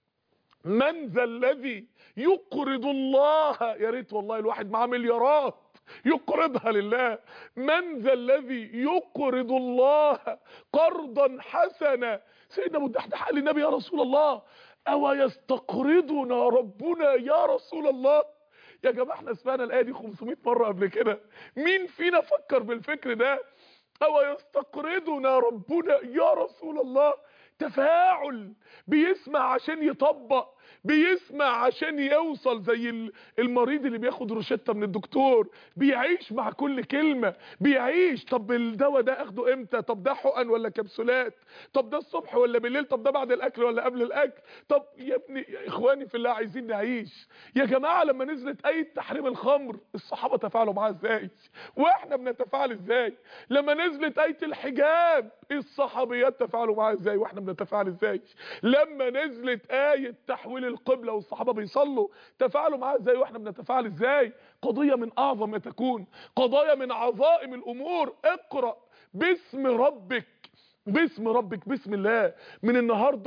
من ذا الذي يقرض الله يا ريت والله الواحد معاه مليارات يقرضها لله من ذا الذي يقرض الله قرضا حسنا سيدنا ابو الدحداح قال للنبي يا رسول الله او يستقرضنا ربنا يا رسول الله يا جماعه احنا سمعنا الايه دي 500 مره قبل كده مين فينا فكر بالفكر ده او يستقرضنا ربنا يا رسول الله تفاعل بيسمع عشان يطبق بيسمع عشان يوصل زي المريض اللي بياخد روشته من الدكتور بيعيش مع كل كلمه بيعيش طب الدواء ده اخده امتى طب ده حقن ولا كبسولات طب ده الصبح ولا بالليل طب ده بعد الاكل ولا قبل الاكل طب يا ابني يا اخواني في الله عايزين نعيش يا جماعه لما نزلت ايه تحريم الخمر الصحابه تفاعلوا معاها ازاي واحنا بنتفاعل ازاي لما نزلت ايه الحجاب الصحابيات تفاعلوا معاها ازاي واحنا بنتفاعل ازاي لما نزلت ايه تحويل القبلة والصحابة بيصلوا تفاعلوا معاها ازاي واحنا بنتفاعل ازاي قضية من اعظم ما تكون قضايا من عظائم الامور اقرأ باسم ربك باسم ربك بسم الله من النهاردة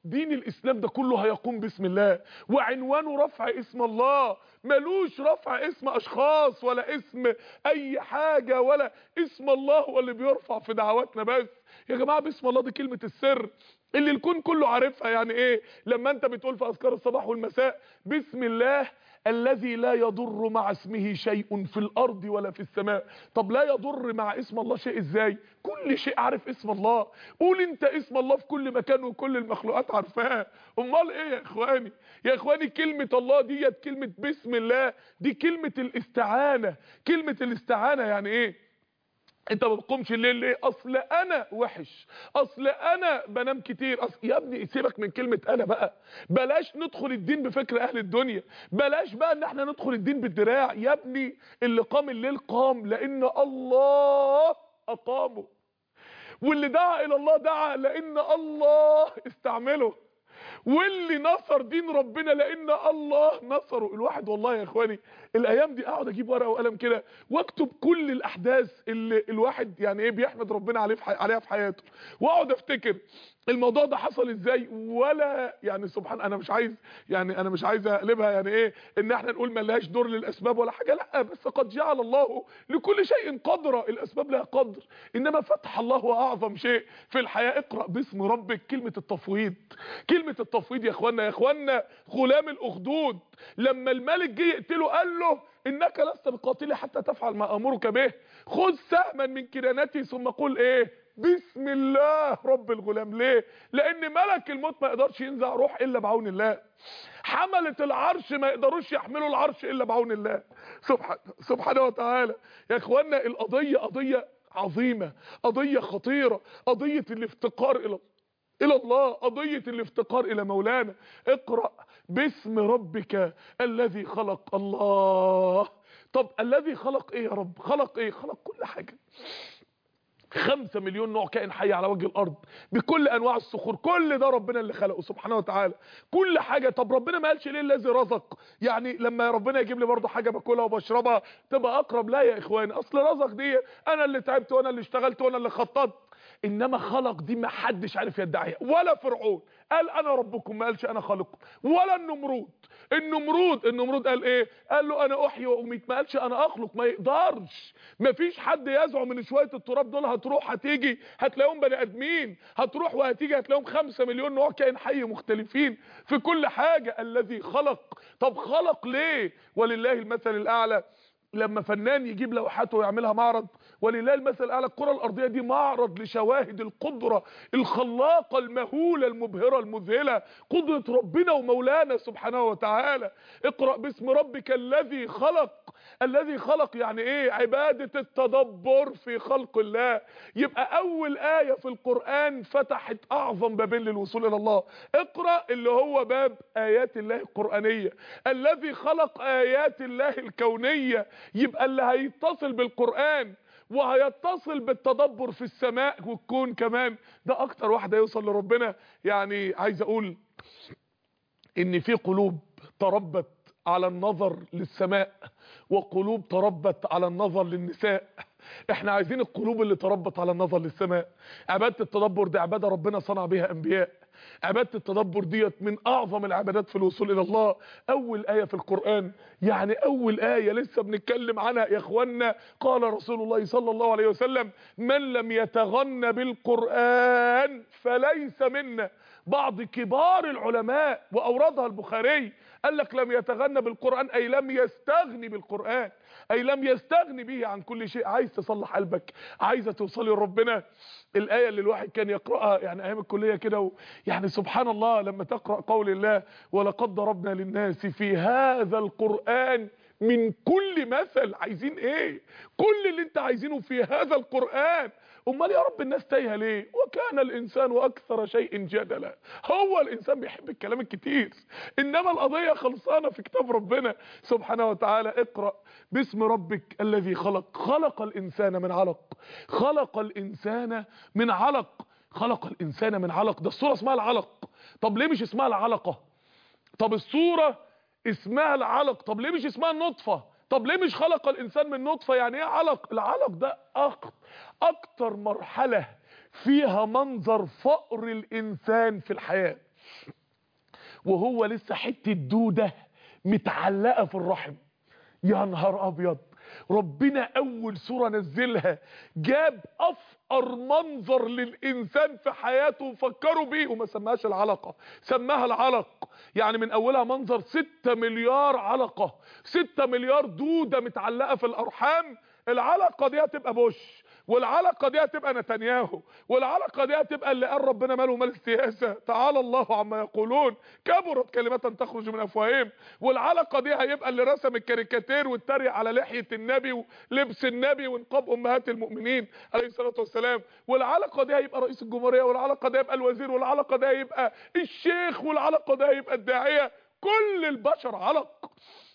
دين الاسلام ده كله هيقوم باسم الله وعنوانه رفع اسم الله ملوش رفع اسم اشخاص ولا اسم اي حاجة ولا اسم الله هو اللي بيرفع في دعواتنا بس يا جماعة باسم الله دي كلمة السر اللي الكون كله عارفها يعني ايه لما انت بتقول في اذكار الصباح والمساء بسم الله الذي لا يضر مع اسمه شيء في الارض ولا في السماء طب لا يضر مع اسم الله شيء ازاي كل شيء عارف اسم الله قول انت اسم الله في كل مكان وكل المخلوقات عارفاه امال ايه يا اخواني يا اخواني كلمة الله ديت كلمة بسم الله دي كلمة الاستعانة كلمة الاستعانة يعني ايه انت ما بتقومش الليل ليه اصل انا وحش اصل انا بنام كتير اصل يا ابني سيبك من كلمة انا بقى بلاش ندخل الدين بفكر اهل الدنيا بلاش بقى ان احنا ندخل الدين بالدراع يا ابني اللي قام الليل قام لان الله اقامه واللي دعا الى الله دعا لان الله استعمله واللي نصر دين ربنا لان الله نصره الواحد والله يا اخواني الايام دي اقعد اجيب ورقه وقلم كده واكتب كل الاحداث اللي الواحد يعني ايه بيحمد ربنا عليه في حي... عليها في حياته واقعد افتكر الموضوع ده حصل ازاي ولا يعني سبحان انا مش عايز يعني انا مش عايز اقلبها يعني ايه ان احنا نقول ما لهاش دور للاسباب ولا حاجه لا بس قد جعل الله لكل شيء قدرا الاسباب لها قدر انما فتح الله اعظم شيء في الحياه اقرا باسم ربك كلمه التفويض كلمه التفويض يا اخوانا يا اخوانا غلام الاخدود لما الملك جه يقتله قال له انك لست بقاتلي حتى تفعل ما امرك به خذ سهما من كنانتي ثم قل ايه بسم الله رب الغلام ليه لان ملك الموت ما يقدرش ينزع روح الا بعون الله حملة العرش ما يقدروش يحملوا العرش الا بعون الله سبحانه سبحانه وتعالى يا اخوانا القضية قضية عظيمة قضية خطيرة قضية الافتقار الى الى الله قضية الافتقار الى مولانا اقرأ باسم ربك الذي خلق الله طب الذي خلق ايه يا رب خلق ايه خلق كل حاجة خمسة مليون نوع كائن حي على وجه الارض بكل انواع الصخور كل ده ربنا اللي خلقه سبحانه وتعالى كل حاجة طب ربنا ما قالش ليه الذي رزق يعني لما ربنا يجيب لي برضه حاجة باكلها وبشربها تبقى اقرب لا يا اخواني اصل رزق دي انا اللي تعبت وانا اللي اشتغلت وانا اللي خططت انما خلق دي ما حدش عارف يدعيها ولا فرعون قال انا ربكم ما قالش انا خالقكم ولا النمرود النمرود النمرود قال ايه قال له انا احيي واميت ما قالش انا اخلق ما يقدرش ما فيش حد يزعم من شويه التراب دول هتروح هتيجي هتلاقيهم بني ادمين هتروح وهتيجي هتلاقيهم خمسة مليون نوع كائن حي مختلفين في كل حاجه الذي خلق طب خلق ليه ولله المثل الاعلى لما فنان يجيب لوحاته ويعملها معرض ولله المثل الاعلى الكره الارضيه دي معرض لشواهد القدره الخلاقه المهوله المبهره المذهله قدره ربنا ومولانا سبحانه وتعالى اقرا باسم ربك الذي خلق الذي خلق يعني ايه عباده التدبر في خلق الله يبقى اول ايه في القران فتحت اعظم بابين للوصول الى الله اقرا اللي هو باب ايات الله القرانيه الذي خلق ايات الله الكونيه يبقى اللي هيتصل بالقرآن وهيتصل بالتدبر في السماء والكون كمان ده اكتر واحد هيوصل لربنا يعني عايز اقول ان في قلوب تربت على النظر للسماء وقلوب تربت على النظر للنساء احنا عايزين القلوب اللي تربت على النظر للسماء عبادة التدبر دي عبادة ربنا صنع بها انبياء عبادة التدبر ديت من اعظم العبادات في الوصول الى الله اول اية في القرآن يعني اول اية لسه بنتكلم عنها يا اخوانا قال رسول الله صلى الله عليه وسلم من لم يتغنى بالقرآن فليس منا بعض كبار العلماء واوردها البخاري قال لك لم يتغنى بالقرآن اي لم يستغني بالقرآن اي لم يستغني به عن كل شيء عايز تصلح قلبك عايزه توصلي لربنا الايه اللي الواحد كان يقراها يعني ايام الكليه كده و... يعني سبحان الله لما تقرا قول الله ولقد ضربنا للناس في هذا القران من كل مثل عايزين ايه كل اللي انت عايزينه في هذا القران امال يا رب الناس تايهه ليه وكان الانسان اكثر شيء جدلا هو الانسان بيحب الكلام الكتير انما القضيه خلصانه في كتاب ربنا سبحانه وتعالى اقرا باسم ربك الذي خلق خلق الانسان من علق خلق الانسان من علق خلق الانسان من علق ده الصوره اسمها العلق طب ليه مش اسمها العلقه طب الصوره اسمها العلق طب ليه مش اسمها النطفه طب ليه مش خلق الانسان من نطفه يعني ايه علق العلق ده أك... اكتر مرحله فيها منظر فقر الانسان في الحياه وهو لسه حته دوده متعلقه في الرحم يا نهار ابيض ربنا اول سوره نزلها جاب افقر منظر للانسان في حياته وفكروا بيه وما سماهاش العلقه سماها العلق يعني من اولها منظر 6 مليار علقه 6 مليار دوده متعلقه في الارحام العلقه دي هتبقى بوش والعلقه دي هتبقى نتنياهو والعلقه دي هتبقى اللي قال ربنا ماله مال السياسه تعالى الله عما يقولون كبرت كلمه تخرج من افواههم والعلقه دي هيبقى اللي رسم الكاريكاتير واتريق على لحيه النبي ولبس النبي ونقاب امهات المؤمنين عليه الصلاه والسلام والعلقه دي هيبقى رئيس الجمهوريه والعلقه دي هيبقى الوزير والعلقه دي هيبقى الشيخ والعلقه دي هيبقى الداعيه كل البشر علق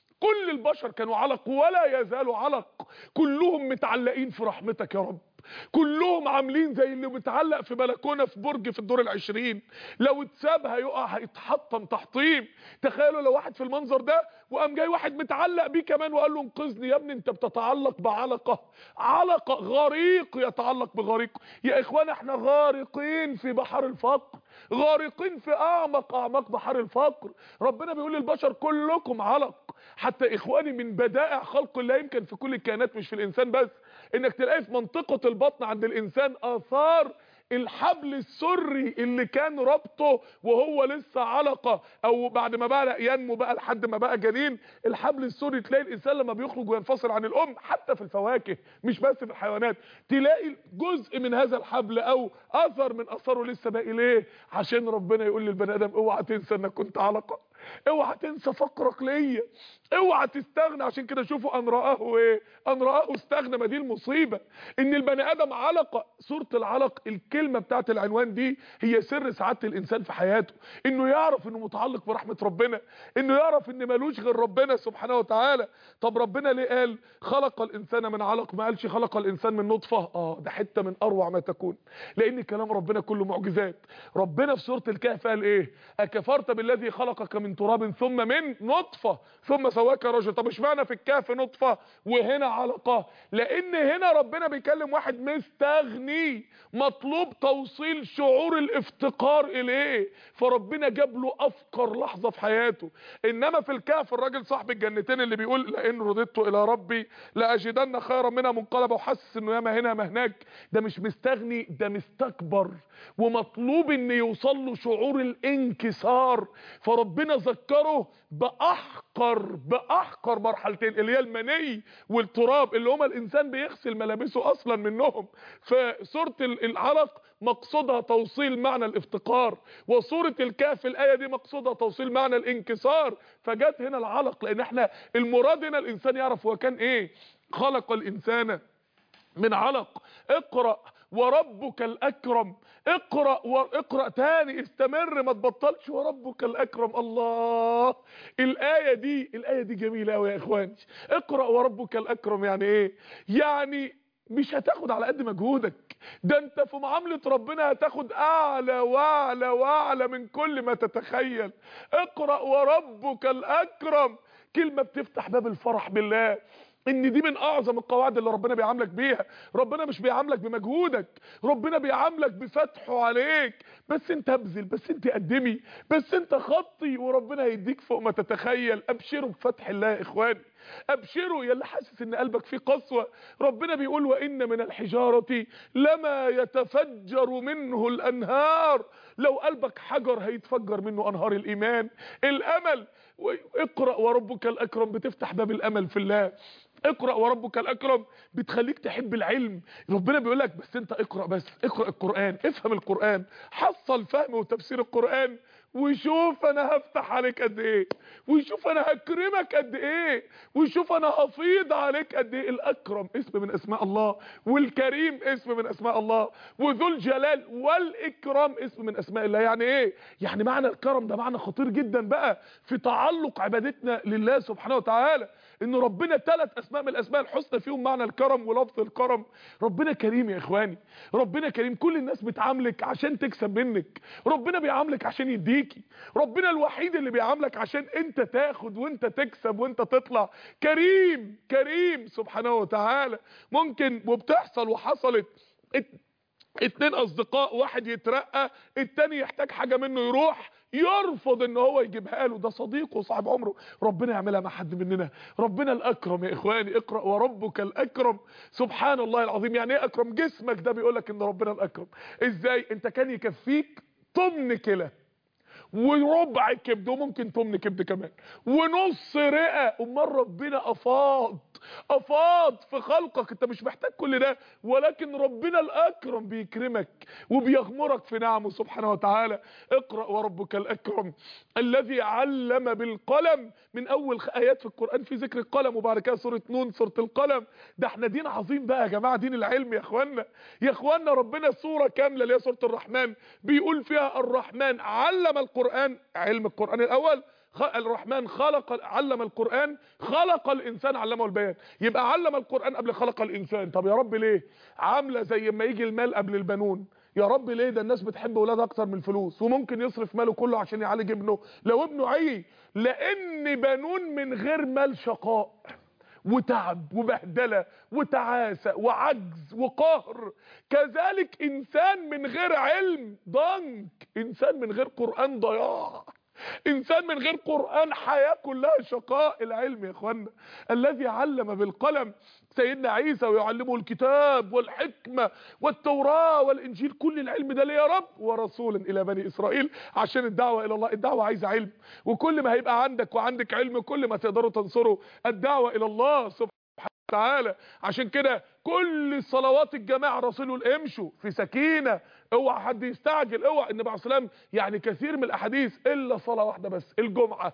كل البشر كانوا علق ولا يزالوا علق كلهم متعلقين في رحمتك يا رب كلهم عاملين زي اللي متعلق في بلكونه في برج في الدور العشرين لو اتساب هيقع هيتحطم تحطيم تخيلوا لو واحد في المنظر ده وقام جاي واحد متعلق بيه كمان وقال له انقذني يا ابني انت بتتعلق بعلقه علقه غريق يتعلق بغريق يا اخوان احنا غارقين في بحر الفقر غارقين في اعمق اعماق بحر الفقر ربنا بيقول للبشر كلكم علق حتى اخواني من بدائع خلق الله يمكن في كل الكائنات مش في الانسان بس انك تلاقي في منطقه البطن عند الانسان اثار الحبل السري اللي كان ربطه وهو لسه علقة او بعد ما بقى ينمو بقى لحد ما بقى جنين الحبل السري تلاقي الانسان لما بيخرج وينفصل عن الام حتى في الفواكه مش بس في الحيوانات تلاقي جزء من هذا الحبل او اثر من اثاره لسه باقي ليه عشان ربنا يقول للبني ادم اوعى تنسى انك كنت علقة اوعى تنسى فقرك ليا اوعى تستغنى عشان كده شوفوا ان رآه ايه ان رآه استغنى ما دي المصيبة ان البني ادم علقة سورة العلق الكلمة بتاعت العنوان دي هي سر سعادة الانسان في حياته انه يعرف انه متعلق برحمة ربنا انه يعرف ان ملوش غير ربنا سبحانه وتعالى طب ربنا ليه قال خلق الانسان من علق ما قالش خلق الانسان من نطفة اه ده حتة من اروع ما تكون لان كلام ربنا كله معجزات ربنا في سورة الكهف قال ايه اكفرت بالذي خلقك من تراب ثم من نطفة ثم سواك رجل طب اشمعنى في الكهف نطفة وهنا علقة لان هنا ربنا بيكلم واحد مستغني مطلوب توصيل شعور الافتقار اليه فربنا جاب له افقر لحظة في حياته انما في الكهف الراجل صاحب الجنتين اللي بيقول لان رددت الى ربي لاجدن خيرا منها منقلبا وحاسس انه ياما هنا ما هناك ده مش مستغني ده مستكبر ومطلوب ان يوصل له شعور الانكسار فربنا ذكره باحقر باحقر مرحلتين اللي هي المني والتراب اللي هما الانسان بيغسل ملابسه اصلا منهم فسوره العلق مقصودها توصيل معنى الافتقار وسوره الكهف الايه دي مقصودها توصيل معنى الانكسار فجت هنا العلق لان احنا المراد هنا الانسان يعرف هو كان ايه خلق الانسان من علق اقرأ وربك الأكرم اقرأ واقرأ تاني استمر ما تبطلش وربك الأكرم الله الآية دي الآية دي جميلة أوي يا إخواني اقرأ وربك الأكرم يعني إيه يعني مش هتاخد على قد مجهودك ده انت في معاملة ربنا هتاخد اعلى واعلى واعلى من كل ما تتخيل اقرأ وربك الاكرم كلمة بتفتح باب الفرح بالله ان دي من اعظم القواعد اللي ربنا بيعاملك بيها ربنا مش بيعاملك بمجهودك ربنا بيعاملك بفتحه عليك بس انت ابذل بس انت قدمي بس انت خطي وربنا هيديك فوق ما تتخيل ابشروا بفتح الله يا اخواني ابشروا يا اللي حاسس ان قلبك فيه قسوه ربنا بيقول وان من الحجاره لما يتفجر منه الانهار لو قلبك حجر هيتفجر منه انهار الايمان الامل اقرا وربك الاكرم بتفتح باب الامل في الله اقرا وربك الاكرم بتخليك تحب العلم ربنا بيقول لك بس انت اقرا بس اقرا القران افهم القران حصل فهم وتفسير القران وشوف انا هفتح عليك قد ايه وشوف انا هكرمك قد ايه وشوف انا هفيض عليك قد ايه الاكرم اسم من اسماء الله والكريم اسم من اسماء الله وذو الجلال والاكرام اسم من اسماء الله يعني ايه يعني معنى الكرم ده معنى خطير جدا بقى في تعلق عبادتنا لله سبحانه وتعالى ان ربنا ثلاث اسماء من الاسماء الحسنى فيهم معنى الكرم ولفظ الكرم ربنا كريم يا اخواني ربنا كريم كل الناس بتعاملك عشان تكسب منك ربنا بيعاملك عشان يديكي ربنا الوحيد اللي بيعاملك عشان انت تاخد وانت تكسب وانت تطلع كريم كريم سبحانه وتعالى ممكن وبتحصل وحصلت اتنين اصدقاء واحد يترقى التاني يحتاج حاجة منه يروح يرفض ان هو يجيبها له ده صديقه وصاحب عمره ربنا يعملها مع حد مننا ربنا الاكرم يا اخواني اقرا وربك الاكرم سبحان الله العظيم يعني ايه اكرم جسمك ده بيقول لك ان ربنا الاكرم ازاي انت كان يكفيك طمن كلى وربع كبد وممكن تمن كبد كمان ونص رئه امال ربنا افاض افاض في خلقك انت مش محتاج كل ده ولكن ربنا الاكرم بيكرمك وبيغمرك في نعمه سبحانه وتعالى اقرا وربك الاكرم الذي علم بالقلم من اول ايات في القران في ذكر القلم وبعد كده سوره نون سوره القلم ده احنا دين عظيم بقى يا جماعه دين العلم يا اخوانا يا اخوانا ربنا سوره كامله اللي هي سوره الرحمن بيقول فيها الرحمن علم القران علم القران الاول خ- الرحمن خلق علم القرآن خلق الإنسان علمه البيان يبقى علم القرآن قبل خلق الإنسان طب يا رب ليه عاملة زي ما يجي المال قبل البنون يا رب ليه ده الناس بتحب ولادها اكتر من الفلوس وممكن يصرف ماله كله عشان يعالج ابنه لو ابنه عي لان بنون من غير مال شقاء وتعب وبهدله وتعاسه وعجز وقهر كذلك انسان من غير علم ضنك انسان من غير قران ضياع انسان من غير قران حياه كلها شقاء العلم يا اخوانا الذي علم بالقلم سيدنا عيسى ويعلمه الكتاب والحكمه والتوراه والانجيل كل العلم ده ليه يا رب ورسولا الى بني اسرائيل عشان الدعوه الى الله الدعوه عايزه علم وكل ما هيبقى عندك وعندك علم كل ما تقدروا تنصروا الدعوه الى الله سبحانه تعالى عشان كده كل صلوات الجماعه رسوله امشوا في سكينه اوعى حد يستعجل اوعى النبي عليه الصلاه والسلام يعني كثير من الاحاديث الا صلاه واحده بس الجمعه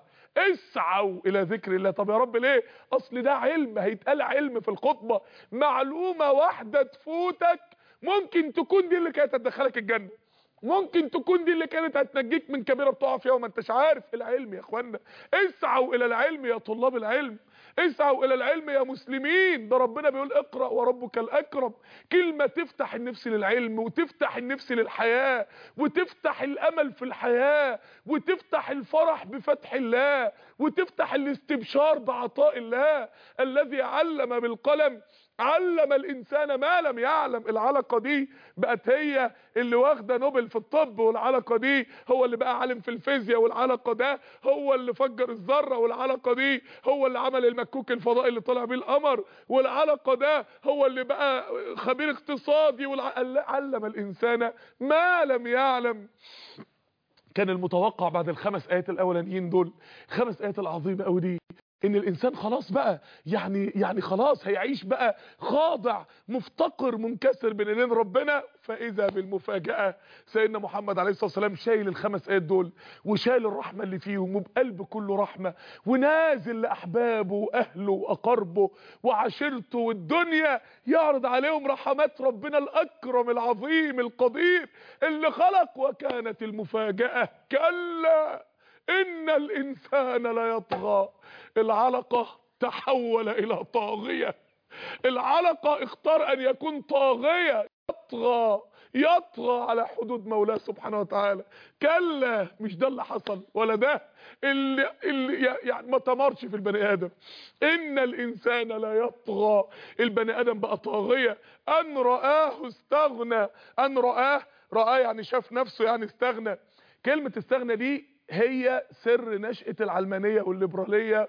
اسعوا الى ذكر الله طب يا رب ليه اصل ده علم هيتقال علم في الخطبه معلومه واحده تفوتك ممكن تكون دي اللي كانت هتدخلك الجنه ممكن تكون دي اللي كانت هتنجيك من كبيره بتقع فيها وما انتش عارف العلم يا اخوانا اسعوا الى العلم يا طلاب العلم اسعوا الى العلم يا مسلمين ده ربنا بيقول اقرا وربك الاكرم كلمه تفتح النفس للعلم وتفتح النفس للحياه وتفتح الامل في الحياه وتفتح الفرح بفتح الله وتفتح الاستبشار بعطاء الله الذي علم بالقلم علم الانسان ما لم يعلم العلقه دي بقت هي اللي واخده نوبل في الطب والعلقه دي هو اللي بقى عالم في الفيزياء والعلقه ده هو اللي فجر الذره والعلقه دي هو اللي عمل المكوك الفضائي اللي طلع بيه القمر والعلقه ده هو اللي بقى خبير اقتصادي علم الانسان ما لم يعلم كان المتوقع بعد الخمس ايات الاولانيين دول خمس ايات العظيمه قوي دي ان الانسان خلاص بقى يعني يعني خلاص هيعيش بقى خاضع مفتقر منكسر بين ايدين ربنا فاذا بالمفاجاه سيدنا محمد عليه الصلاه والسلام شايل الخمس ايات دول وشايل الرحمه اللي فيهم وبقلب كله رحمه ونازل لاحبابه واهله واقاربه وعشيرته والدنيا يعرض عليهم رحمات ربنا الاكرم العظيم القدير اللي خلق وكانت المفاجاه كلا ان الانسان ليطغى العلقه تحول الى طاغيه العلقه اختار ان يكون طاغيه يطغى يطغى على حدود مولاه سبحانه وتعالى كلا مش ده اللي حصل ولا ده اللي, اللي يعني ما تمرش في البني ادم ان الانسان لا يطغى البني ادم بقى طاغيه ان رآه استغنى ان رآه رآه يعني شاف نفسه يعني استغنى كلمه استغنى دي هي سر نشأة العلمانية والليبرالية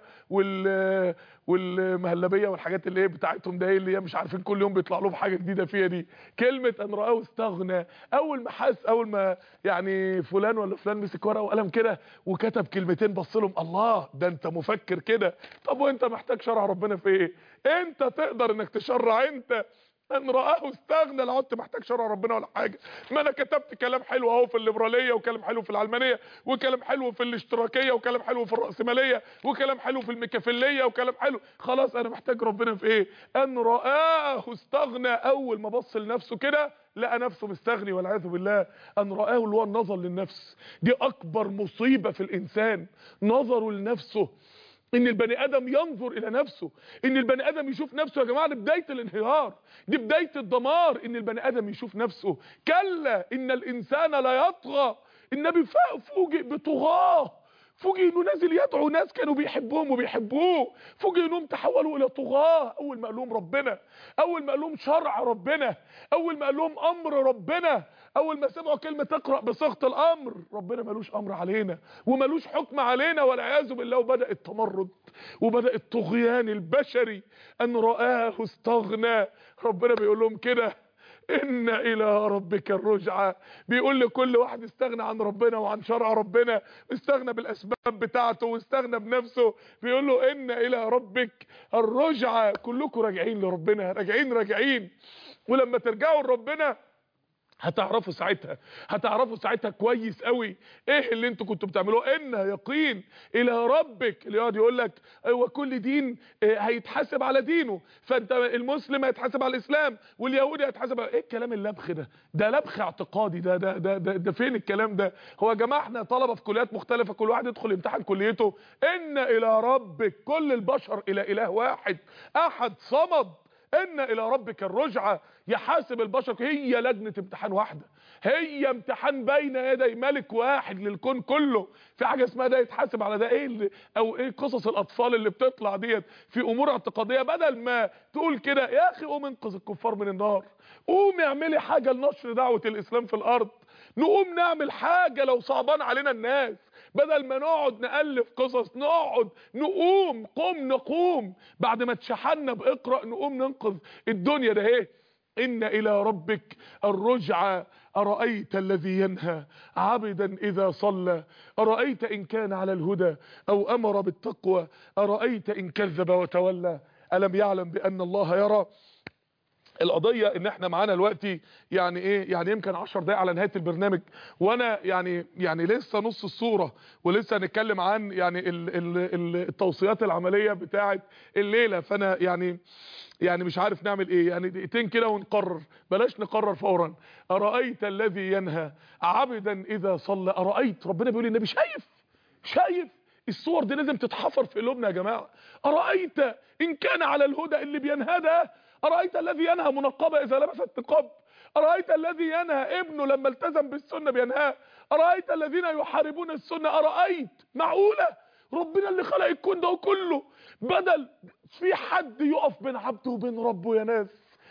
وال والمهلبية والحاجات اللي هي بتاعتهم ده اللي هي مش عارفين كل يوم بيطلع لهم حاجة جديدة فيها دي كلمة ان رآه استغنى اول ما حس اول ما يعني فلان ولا فلان مسك ورقة وقلم كده وكتب كلمتين بص لهم الله ده انت مفكر كده طب وانت محتاج شرع ربنا في ايه انت تقدر انك تشرع انت ان رآه استغنى لا عدت محتاج شرع ربنا ولا حاجه ما انا كتبت كلام حلو اهو في الليبراليه وكلام حلو في العلمانيه وكلام حلو في الاشتراكيه وكلام حلو في الراسماليه وكلام حلو في الميكافيليه وكلام حلو خلاص انا محتاج ربنا في ايه ان رآه استغنى اول ما بص لنفسه كده لقى نفسه مستغني والعياذ بالله ان رآه اللي هو النظر للنفس دي اكبر مصيبه في الانسان نظره لنفسه ان البني ادم ينظر الى نفسه ان البني ادم يشوف نفسه يا جماعه دي بدايه الانهيار دي بدايه الدمار ان البني ادم يشوف نفسه كلا ان الانسان لا يطغى النبي فوجئ بطغاه فوجئ انه نازل يدعو ناس كانوا بيحبوهم وبيحبوه فوجئ انهم تحولوا الى طغاة اول ما قال لهم ربنا اول ما قال لهم شرع ربنا اول ما قال لهم امر ربنا اول ما سمعوا كلمة اقرأ بصيغه الامر ربنا ملوش امر علينا وملوش حكم علينا والعياذ بالله وبدأ التمرد وبدأ الطغيان البشري ان رآه استغنى ربنا بيقول لهم كده ان الى ربك الرجعة بيقول لكل واحد استغنى عن ربنا وعن شرع ربنا استغنى بالاسباب بتاعته واستغنى بنفسه بيقول له ان الى ربك الرجعة كلكم راجعين لربنا راجعين راجعين ولما ترجعوا لربنا هتعرفوا ساعتها هتعرفوا ساعتها كويس قوي ايه اللي انتوا كنتوا بتعملوه ان يقين الى ربك اللي يقعد يقول لك هو كل دين آه، هيتحاسب على دينه فانت المسلم هيتحاسب على الاسلام واليهودي هيتحاسب على ايه الكلام اللبخ ده ده لبخ اعتقادي ده ده ده ده, ده فين الكلام ده هو يا جماعه احنا طلبه في كليات مختلفه كل واحد يدخل يمتحن كليته ان الى ربك كل البشر الى اله واحد احد صمد ان الى ربك الرجعه يحاسب البشر هي لجنه امتحان واحده هي امتحان بين يدي ملك واحد للكون كله في حاجه اسمها ده يتحاسب على ده ايه اللي او ايه قصص الاطفال اللي بتطلع ديت في امور اعتقاديه بدل ما تقول كده يا اخي قوم انقذ الكفار من النار قوم اعملي حاجه لنشر دعوه الاسلام في الارض نقوم نعمل حاجه لو صعبان علينا الناس بدل ما نقعد نألف قصص نقعد نقوم قم نقوم بعد ما اتشحنا بإقرأ نقوم ننقذ الدنيا ده ايه إن إلى ربك الرجعة أرأيت الذي ينهى عبدا إذا صلى أرأيت إن كان على الهدى أو أمر بالتقوى أرأيت إن كذب وتولى ألم يعلم بأن الله يرى القضية ان احنا معانا دلوقتي يعني ايه يعني يمكن 10 دقايق على نهاية البرنامج وانا يعني يعني لسه نص الصورة ولسه هنتكلم عن يعني ال ال ال التوصيات العملية بتاعة الليلة فانا يعني يعني مش عارف نعمل ايه يعني دقيقتين كده ونقرر بلاش نقرر فورا ارايت الذي ينهى عبدا اذا صلى ارايت ربنا بيقول للنبي شايف شايف الصور دي لازم تتحفر في قلوبنا يا جماعه ارايت ان كان على الهدى اللي بينهى ده ارايت الذي ينهى منقبه اذا لبست نقاب ارايت الذي ينهى ابنه لما التزم بالسنه بينهاه ارايت الذين يحاربون السنه ارايت معقوله ربنا اللي خلق الكون ده كله بدل في حد يقف بين عبده وبين ربه يا ناس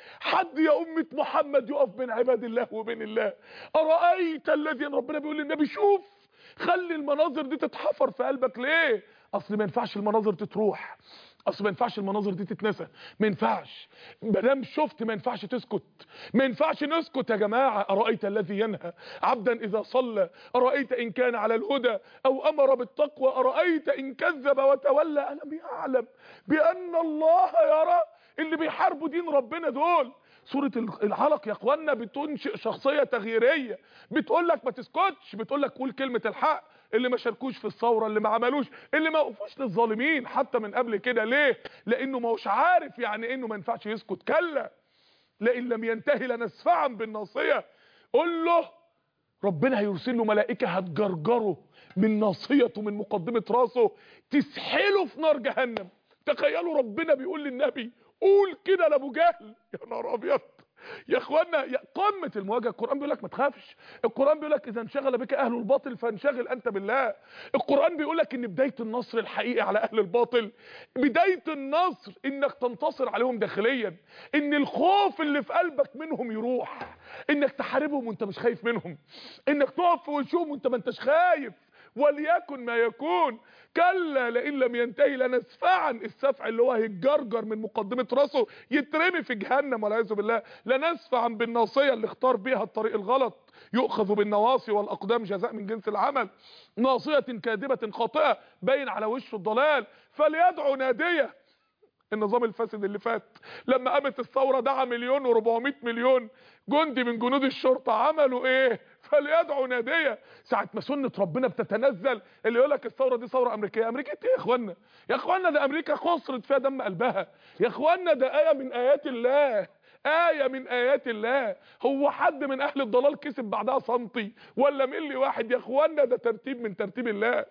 حد يا أمة محمد يقف بين عباد الله وبين الله أرأيت الذي ربنا بيقول للنبي شوف خلي المناظر دي تتحفر في قلبك ليه اصل ما ينفعش المناظر دي تروح اصل ما ينفعش المناظر دي تتنسى ما ينفعش ما دام شفت ما ينفعش تسكت ما ينفعش نسكت يا جماعه ارايت الذي ينهى عبدا اذا صلى ارايت ان كان على الهدى او امر بالتقوى ارايت ان كذب وتولى الم يعلم بان الله يرى اللي بيحاربوا دين ربنا دول سورة العلق يا اخوانا بتنشئ شخصية تغييرية بتقول لك ما تسكتش بتقول لك قول كلمة الحق اللي ما شاركوش في الثورة اللي ما عملوش اللي ما وقفوش للظالمين حتى من قبل كده ليه لانه ما هوش عارف يعني انه ما ينفعش يسكت كلا لئن لم ينتهي لنسفعا بالناصية قول له ربنا هيرسل له ملائكة هتجرجره من ناصيته من مقدمة راسه تسحله في نار جهنم تخيلوا ربنا بيقول للنبي قول كده لابو جهل يا نهار ابيض يا اخوانا يا قمه المواجهه القران بيقول لك ما تخافش القران بيقول لك اذا انشغل بك اهل الباطل فانشغل انت بالله القران بيقول لك ان بدايه النصر الحقيقي على اهل الباطل بدايه النصر انك تنتصر عليهم داخليا ان الخوف اللي في قلبك منهم يروح انك تحاربهم وانت مش خايف منهم انك تقف في وشهم وانت ما انتش خايف وليكن ما يكون كلا لئن لم ينتهي لنسفعا السفع اللي هو هيتجرجر من مقدمة راسه يترمي في جهنم والعياذ بالله لنسفعا بالناصية اللي اختار بيها الطريق الغلط يؤخذ بالنواصي والأقدام جزاء من جنس العمل ناصية كاذبة خاطئة باين على وشه الضلال فليدعو نادية النظام الفاسد اللي فات لما قامت الثورة دعا مليون و400 مليون جندي من جنود الشرطة عملوا ايه فليدعوا نادية ساعة ما سنة ربنا بتتنزل اللي يقول لك الثورة دي ثورة امريكية امريكية ايه يا اخوانا يا اخوانا ده امريكا خسرت فيها دم قلبها يا اخوانا ده آية من ايات الله آية من آيات الله هو حد من أهل الضلال كسب بعدها سنتي ولا ملي واحد يا اخوانا ده ترتيب من ترتيب الله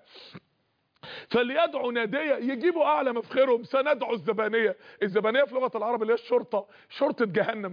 فليدعوا نادية يجيبوا اعلى مفخرهم سندعوا الزبانية الزبانية في لغة العرب اللي هي الشرطة شرطة جهنم بقى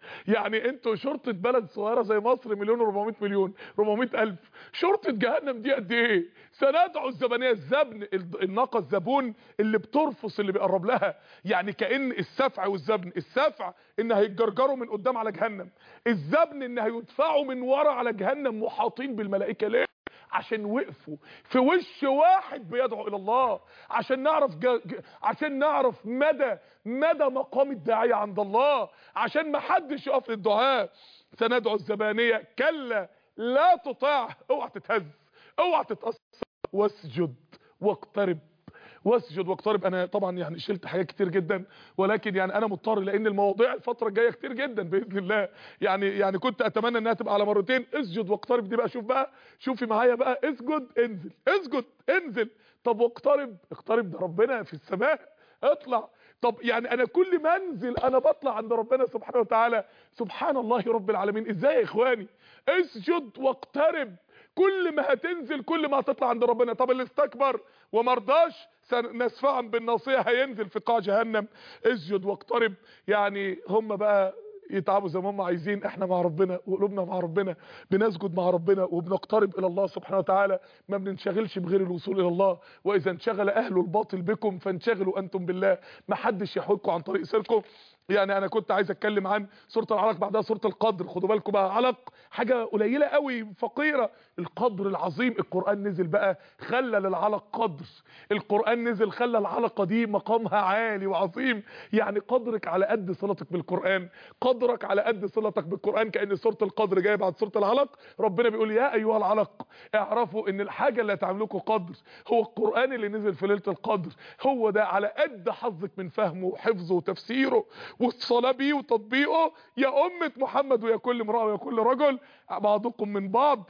يعني انتوا شرطة بلد صغيرة زي مصر مليون و400 مليون 400 ألف شرطة جهنم دي قد ايه سندعو الزبانية الزبن ال- الناقة الزبون اللي بترفص اللي بيقرب لها يعني كأن السفع والزبن السفع ان هيتجرجروا من قدام على جهنم الزبن ان هيدفعوا من ورا على جهنم محاطين بالملائكة ليه عشان وقفوا في وش واحد بيدعو الى الله عشان نعرف ج... ج... عشان نعرف مدى مدى مقام الداعية عند الله عشان ما حدش يقف للدعاء سندعو الزبانية كلا لا تطاع اوعى تتهز اوعى تتأثر واسجد واقترب واسجد واقترب انا طبعا يعني شلت حاجات كتير جدا ولكن يعني انا مضطر لان المواضيع الفتره الجايه كتير جدا باذن الله يعني يعني كنت اتمنى انها تبقى على مرتين اسجد واقترب دي بقى شوف بقى شوفي معايا بقى اسجد انزل اسجد انزل طب واقترب اقترب ده ربنا في السماء اطلع طب يعني انا كل ما انزل انا بطلع عند ربنا سبحانه وتعالى سبحان الله رب العالمين ازاي يا اخواني اسجد واقترب كل ما هتنزل كل ما هتطلع عند ربنا طب اللي استكبر وما رضاش نسفعا بالناصيه هينزل في قاع جهنم اسجد واقترب يعني هم بقى يتعبوا زي ما هم عايزين احنا مع ربنا وقلوبنا مع ربنا بنسجد مع ربنا وبنقترب الى الله سبحانه وتعالى ما بننشغلش بغير الوصول الى الله واذا انشغل اهل الباطل بكم فانشغلوا انتم بالله ما حدش يحولكم عن طريق سيركم يعني انا كنت عايز اتكلم عن سوره العلق بعدها سوره القدر خدوا بالكم بقى علق حاجه قليله قوي فقيره القدر العظيم القران نزل بقى خلى للعلق قدر القران نزل خلى العلقه دي مقامها عالي وعظيم يعني قدرك على قد صلتك بالقران قدرك على قد صلتك بالقران كان سوره القدر جايه بعد سوره العلق ربنا بيقول يا ايها العلق اعرفوا ان الحاجه اللي هتعملكم قدر هو القران اللي نزل في ليله القدر هو ده على قد حظك من فهمه وحفظه وتفسيره والصلاه بيه وتطبيقه يا امه محمد ويا كل امراه ويا كل رجل بعضكم من بعض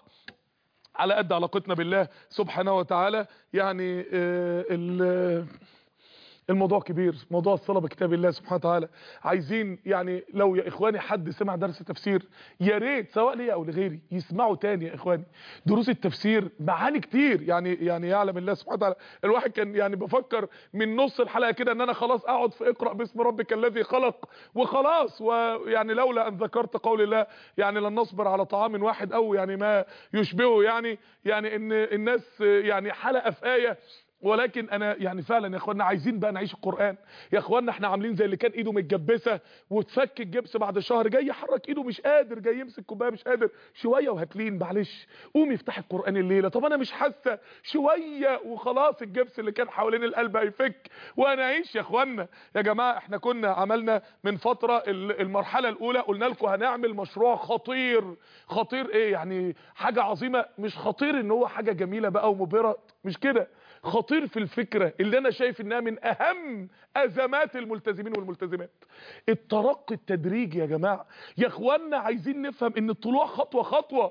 على قد علاقتنا بالله سبحانه وتعالى يعني آه ال- الموضوع كبير موضوع الصلاه بكتاب الله سبحانه وتعالى عايزين يعني لو يا اخواني حد سمع درس تفسير يا ريت سواء ليا او لغيري يسمعوا تاني يا اخواني دروس التفسير معاني كتير يعني يعني يعلم الله سبحانه وتعالى الواحد كان يعني بفكر من نص الحلقه كده ان انا خلاص اقعد في اقرا باسم ربك الذي خلق وخلاص ويعني لولا ان ذكرت قول الله يعني لن نصبر على طعام واحد او يعني ما يشبهه يعني يعني ان الناس يعني حلقه في ايه ولكن انا يعني فعلا يا اخوانا عايزين بقى نعيش القران يا اخوانا احنا عاملين زي اللي كان ايده متجبسه وتفك الجبس بعد شهر جاي يحرك ايده مش قادر جاي يمسك كوبايه مش قادر شويه وهتلين معلش قومي افتحي القران الليله طب انا مش حاسه شويه وخلاص الجبس اللي كان حوالين القلب هيفك وهنعيش يا اخوانا يا جماعه احنا كنا عملنا من فتره ال- المرحله الاولى قلنا لكم هنعمل مشروع خطير خطير ايه يعني حاجه عظيمه مش خطير ان هو حاجه جميله بقى ومبهره مش كده خطير في الفكرة اللي انا شايف انها من اهم ازمات الملتزمين والملتزمات الترقي التدريجي يا جماعة يا اخوانا عايزين نفهم ان الطلوع خطوة خطوة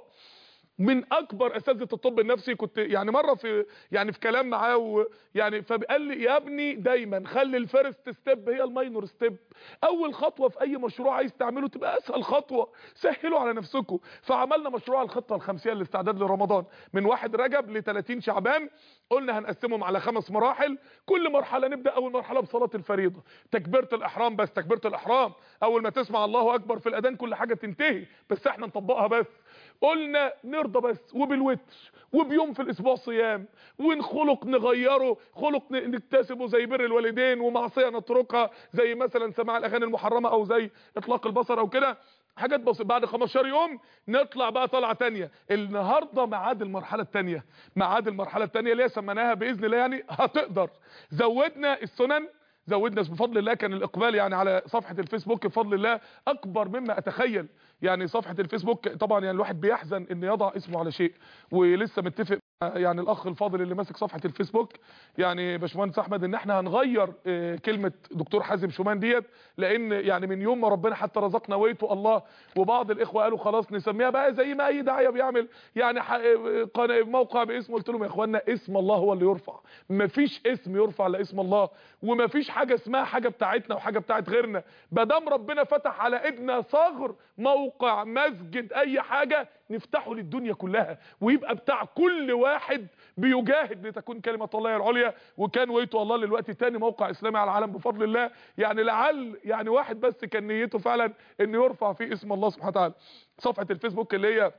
من اكبر اساتذه الطب النفسي كنت يعني مره في يعني في كلام معاه ويعني فقال لي يا ابني دايما خلي الفيرست ستيب هي الماينور ستيب اول خطوه في اي مشروع عايز تعمله تبقى اسهل خطوه سهلوا على نفسكم فعملنا مشروع الخطه الخمسيه للاستعداد لرمضان من 1 رجب ل 30 شعبان قلنا هنقسمهم على خمس مراحل كل مرحله نبدا اول مرحله بصلاه الفريضه تكبيره الاحرام بس تكبيره الاحرام اول ما تسمع الله اكبر في الاذان كل حاجه تنتهي بس احنا نطبقها بس قلنا نرضى بس وبالوتر وبيوم في الاسبوع صيام ونخلق نغيره خلق ن- نكتسبه زي بر الوالدين ومعصيه نتركها زي مثلا سماع الاغاني المحرمه او زي اطلاق البصر او كده حاجات بسيطه بعد 15 يوم نطلع بقى طلعه تانية النهارده ميعاد المرحله التانية ميعاد المرحله التانية اللي هي سميناها باذن الله يعني هتقدر زودنا السنن زودنا بفضل الله كان الاقبال يعني على صفحه الفيسبوك بفضل الله اكبر مما اتخيل يعني صفحه الفيسبوك طبعا يعني الواحد بيحزن ان يضع اسمه على شيء ولسه متفق مع يعني الاخ الفاضل اللي ماسك صفحه الفيسبوك يعني باشمهندس احمد ان احنا هنغير آه، كلمه دكتور حازم شومان ديت لان يعني من يوم ما ربنا حتى رزقنا ويته الله وبعض الاخوه قالوا خلاص نسميها بقى زي ما اي داعيه بيعمل يعني ح- آه، قناه موقع باسمه قلت لهم يا اخوانا اسم الله هو اللي يرفع مفيش اسم يرفع الا اسم الله ومفيش حاجه اسمها حاجه بتاعتنا وحاجه بتاعت غيرنا ما دام ربنا فتح على ايدنا ثغر موقع مسجد اي حاجه نفتحه للدنيا كلها ويبقى بتاع كل واحد بيجاهد لتكون كلمه الله هي العليا وكان ويتو الله للوقت تاني موقع اسلامي على العالم بفضل الله يعني لعل يعني واحد بس كان نيته فعلا انه يرفع فيه اسم الله سبحانه وتعالى صفحه الفيسبوك اللي هي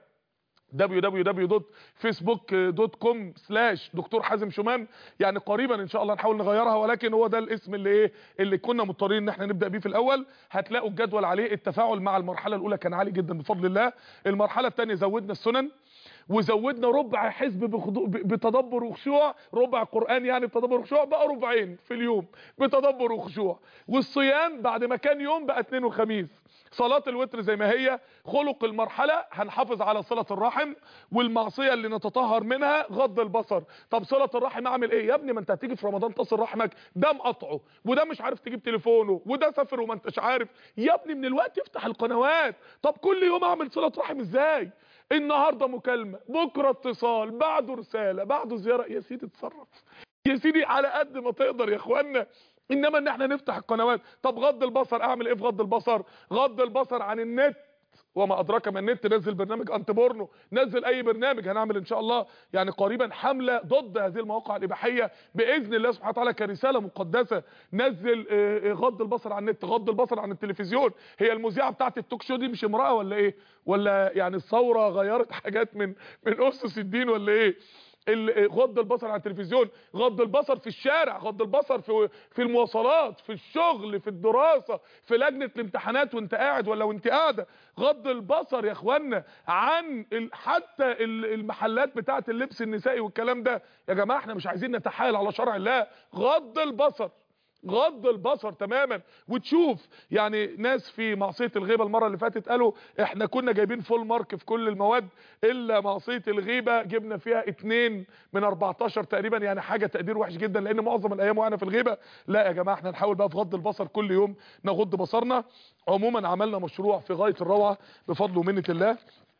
www.facebook.com سلاش دكتور حازم شمام يعني قريبا ان شاء الله نحاول نغيرها ولكن هو ده الاسم اللي ايه اللي كنا مضطرين ان احنا نبدا بيه في الاول هتلاقوا الجدول عليه التفاعل مع المرحله الاولى كان عالي جدا بفضل الله المرحله الثانيه زودنا السنن وزودنا ربع حزب بخضوع ب- بتدبر وخشوع ربع قرآن يعني بتدبر وخشوع بقى ربعين في اليوم بتدبر وخشوع والصيام بعد ما كان يوم بقى اثنين وخميس صلاة الوتر زي ما هي خلق المرحلة هنحافظ على صلة الرحم والمعصية اللي نتطهر منها غض البصر طب صلة الرحم اعمل ايه يا ابني ما انت هتيجي في رمضان تصل رحمك ده مقطعه وده مش عارف تجيب تليفونه وده سافر وما انتش عارف يا ابني من الوقت افتح القنوات طب كل يوم اعمل صلة رحم ازاي النهارده مكالمه بكره اتصال بعده رساله بعده زياره يا سيدي اتصرف يا سيدي على قد ما تقدر يا اخوانا انما ان احنا نفتح القنوات طب غض البصر اعمل ايه في غض البصر غض البصر عن النت وما ادراك ما النت نزل برنامج انت بورنو نزل اي برنامج هنعمل ان شاء الله يعني قريبا حمله ضد هذه المواقع الاباحيه باذن الله سبحانه وتعالى كرساله مقدسه نزل آه، آه، غض البصر عن النت غض البصر عن التلفزيون هي المذيعه بتاعت التوك شو دي مش امراه ولا ايه ولا يعني الثوره غيرت حاجات من من اسس الدين ولا ايه ال- غض البصر عن التلفزيون غض البصر في الشارع غض البصر في في المواصلات في الشغل في الدراسة في لجنة الامتحانات وانت قاعد ولا وانت قاعدة غض البصر يا اخوانا عن ال- حتى ال- المحلات بتاعة اللبس النسائي والكلام ده يا جماعة احنا مش عايزين نتحايل على شرع الله غض البصر غض البصر تماما وتشوف يعني ناس في معصيه الغيبه المره اللي فاتت قالوا احنا كنا جايبين فول مارك في كل المواد الا معصيه الغيبه جبنا فيها اتنين من 14 تقريبا يعني حاجه تقدير وحش جدا لان معظم الايام وانا في الغيبه لا يا جماعه احنا نحاول بقى في غض البصر كل يوم نغض بصرنا عموما عملنا مشروع في غايه الروعه بفضل ومنه الله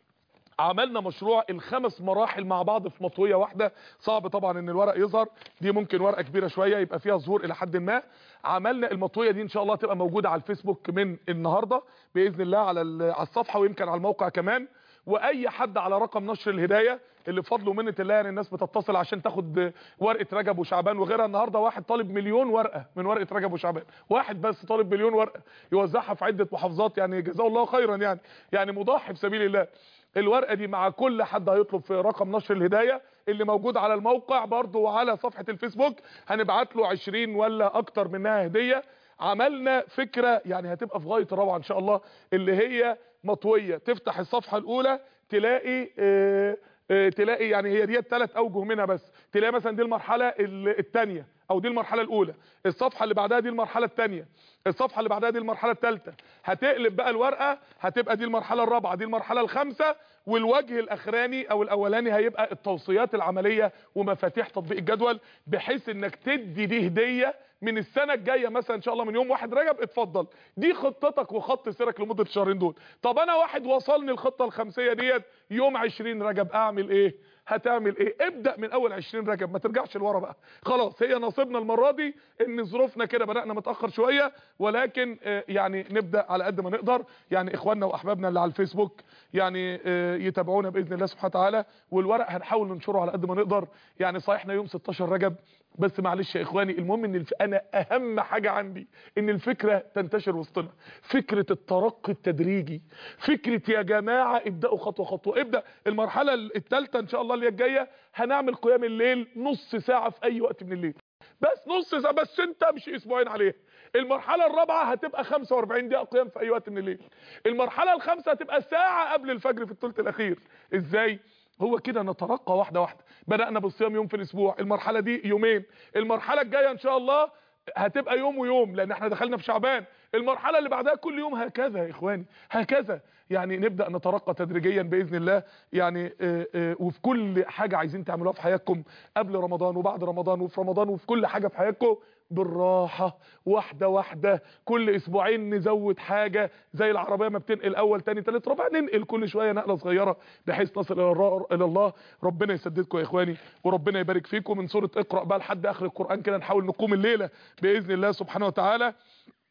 عملنا مشروع الخمس مراحل مع بعض في مطويه واحده صعب طبعا ان الورق يظهر دي ممكن ورقه كبيره شويه يبقى فيها ظهور الى حد ما عملنا المطويه دي ان شاء الله تبقى موجوده على الفيسبوك من النهارده باذن الله على ال- على الصفحه ويمكن على الموقع كمان واي حد على رقم نشر الهدايه اللي بفضل ومنه الله يعني الناس بتتصل عشان تاخد ورقه رجب وشعبان وغيرها النهارده واحد طالب مليون ورقه من ورقه رجب وشعبان واحد بس طالب مليون ورقه يوزعها في عده محافظات يعني جزاه الله خيرا يعني يعني مضحي في سبيل الله الورقه دي مع كل حد هيطلب في رقم نشر الهدايه اللي موجود على الموقع برضو وعلى صفحه الفيسبوك هنبعت له 20 ولا اكتر منها هديه عملنا فكره يعني هتبقى في غايه الروعه ان شاء الله اللي هي مطويه تفتح الصفحه الاولى تلاقي آه آه، تلاقي يعني هي ديت ثلاث اوجه منها بس تلاقي مثلا دي المرحله الثانيه او دي المرحله الاولى الصفحه اللي بعدها دي المرحله الثانيه الصفحه اللي بعدها دي المرحله الثالثه هتقلب بقى الورقه هتبقى دي المرحله الرابعه دي المرحله الخامسه والوجه الاخراني او الاولاني هيبقى التوصيات العمليه ومفاتيح تطبيق الجدول بحيث انك تدي دي هديه من السنه الجايه مثلا ان شاء الله من يوم واحد رجب اتفضل دي خطتك وخط سيرك لمده الشهرين دول طب انا واحد وصلني الخطه الخمسيه ديت يوم 20 رجب اعمل ايه هتعمل ايه ابدا من اول 20 رجب ما ترجعش لورا بقى خلاص هي نصيبنا المره دي ان ظروفنا كده بدانا متاخر شويه ولكن آه، يعني نبدا على قد ما نقدر يعني اخواننا واحبابنا اللي على الفيسبوك يعني آه، يتابعونا باذن الله سبحانه وتعالى والورق هنحاول ننشره على قد ما نقدر يعني صحيحنا يوم 16 رجب بس معلش يا اخواني المهم ان الف... انا اهم حاجه عندي ان الفكره تنتشر وسطنا فكره الترقي التدريجي فكره يا جماعه ابداوا خطوه خطوه ابدا المرحله الثالثه ان شاء الله اللي هي الجايه هنعمل قيام الليل نص ساعه في اي وقت من الليل بس نص ساعه بس انت امشي اسبوعين عليها المرحله الرابعه هتبقى 45 دقيقه قيام في اي وقت من الليل المرحله الخامسه هتبقى ساعه قبل الفجر في الثلث الاخير ازاي هو كده نترقى واحده واحده بدانا بالصيام يوم في الاسبوع المرحله دي يومين المرحله الجايه ان شاء الله هتبقى يوم ويوم لان احنا دخلنا في شعبان المرحله اللي بعدها كل يوم هكذا يا اخواني هكذا يعني نبدا نترقى تدريجيا باذن الله يعني آه، آه، وفي كل حاجه عايزين تعملوها في حياتكم قبل رمضان وبعد رمضان وفي رمضان وفي كل حاجه في حياتكم بالراحه واحده واحده كل اسبوعين نزود حاجه زي العربيه ما بتنقل اول تاني تالت رابع ننقل كل شويه نقله صغيره بحيث نصل الى الر- الى الله ربنا يسددكم يا اخواني وربنا يبارك فيكم من سوره اقرا بقى لحد اخر القران كده نحاول نقوم الليله باذن الله سبحانه وتعالى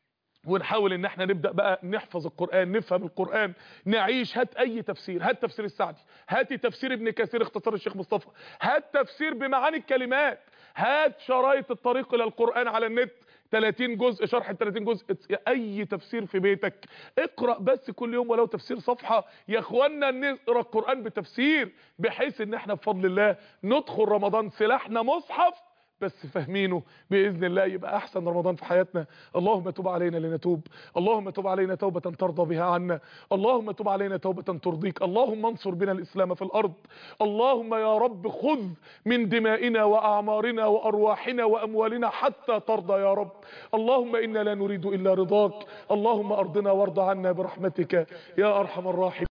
ونحاول ان احنا نبدا بقى نحفظ القران نفهم القران نعيش هات اي تفسير هات تفسير السعدي هات تفسير ابن كثير اختصار الشيخ مصطفى هات تفسير بمعاني الكلمات هات شرايط الطريق الى القران على النت 30 جزء شرح ال 30 جزء اي تفسير في بيتك اقرا بس كل يوم ولو تفسير صفحه يا اخوانا نقرا القران بتفسير بحيث ان احنا بفضل الله ندخل رمضان سلاحنا مصحف بس فاهمينه باذن الله يبقى احسن رمضان في حياتنا اللهم تب علينا لنتوب اللهم تب علينا توبه ترضى بها عنا اللهم تب علينا توبه ترضيك اللهم انصر بنا الاسلام في الارض اللهم يا رب خذ من دمائنا واعمارنا وارواحنا واموالنا حتى ترضى يا رب اللهم انا لا نريد الا رضاك اللهم ارضنا وارض عنا برحمتك يا ارحم الراحمين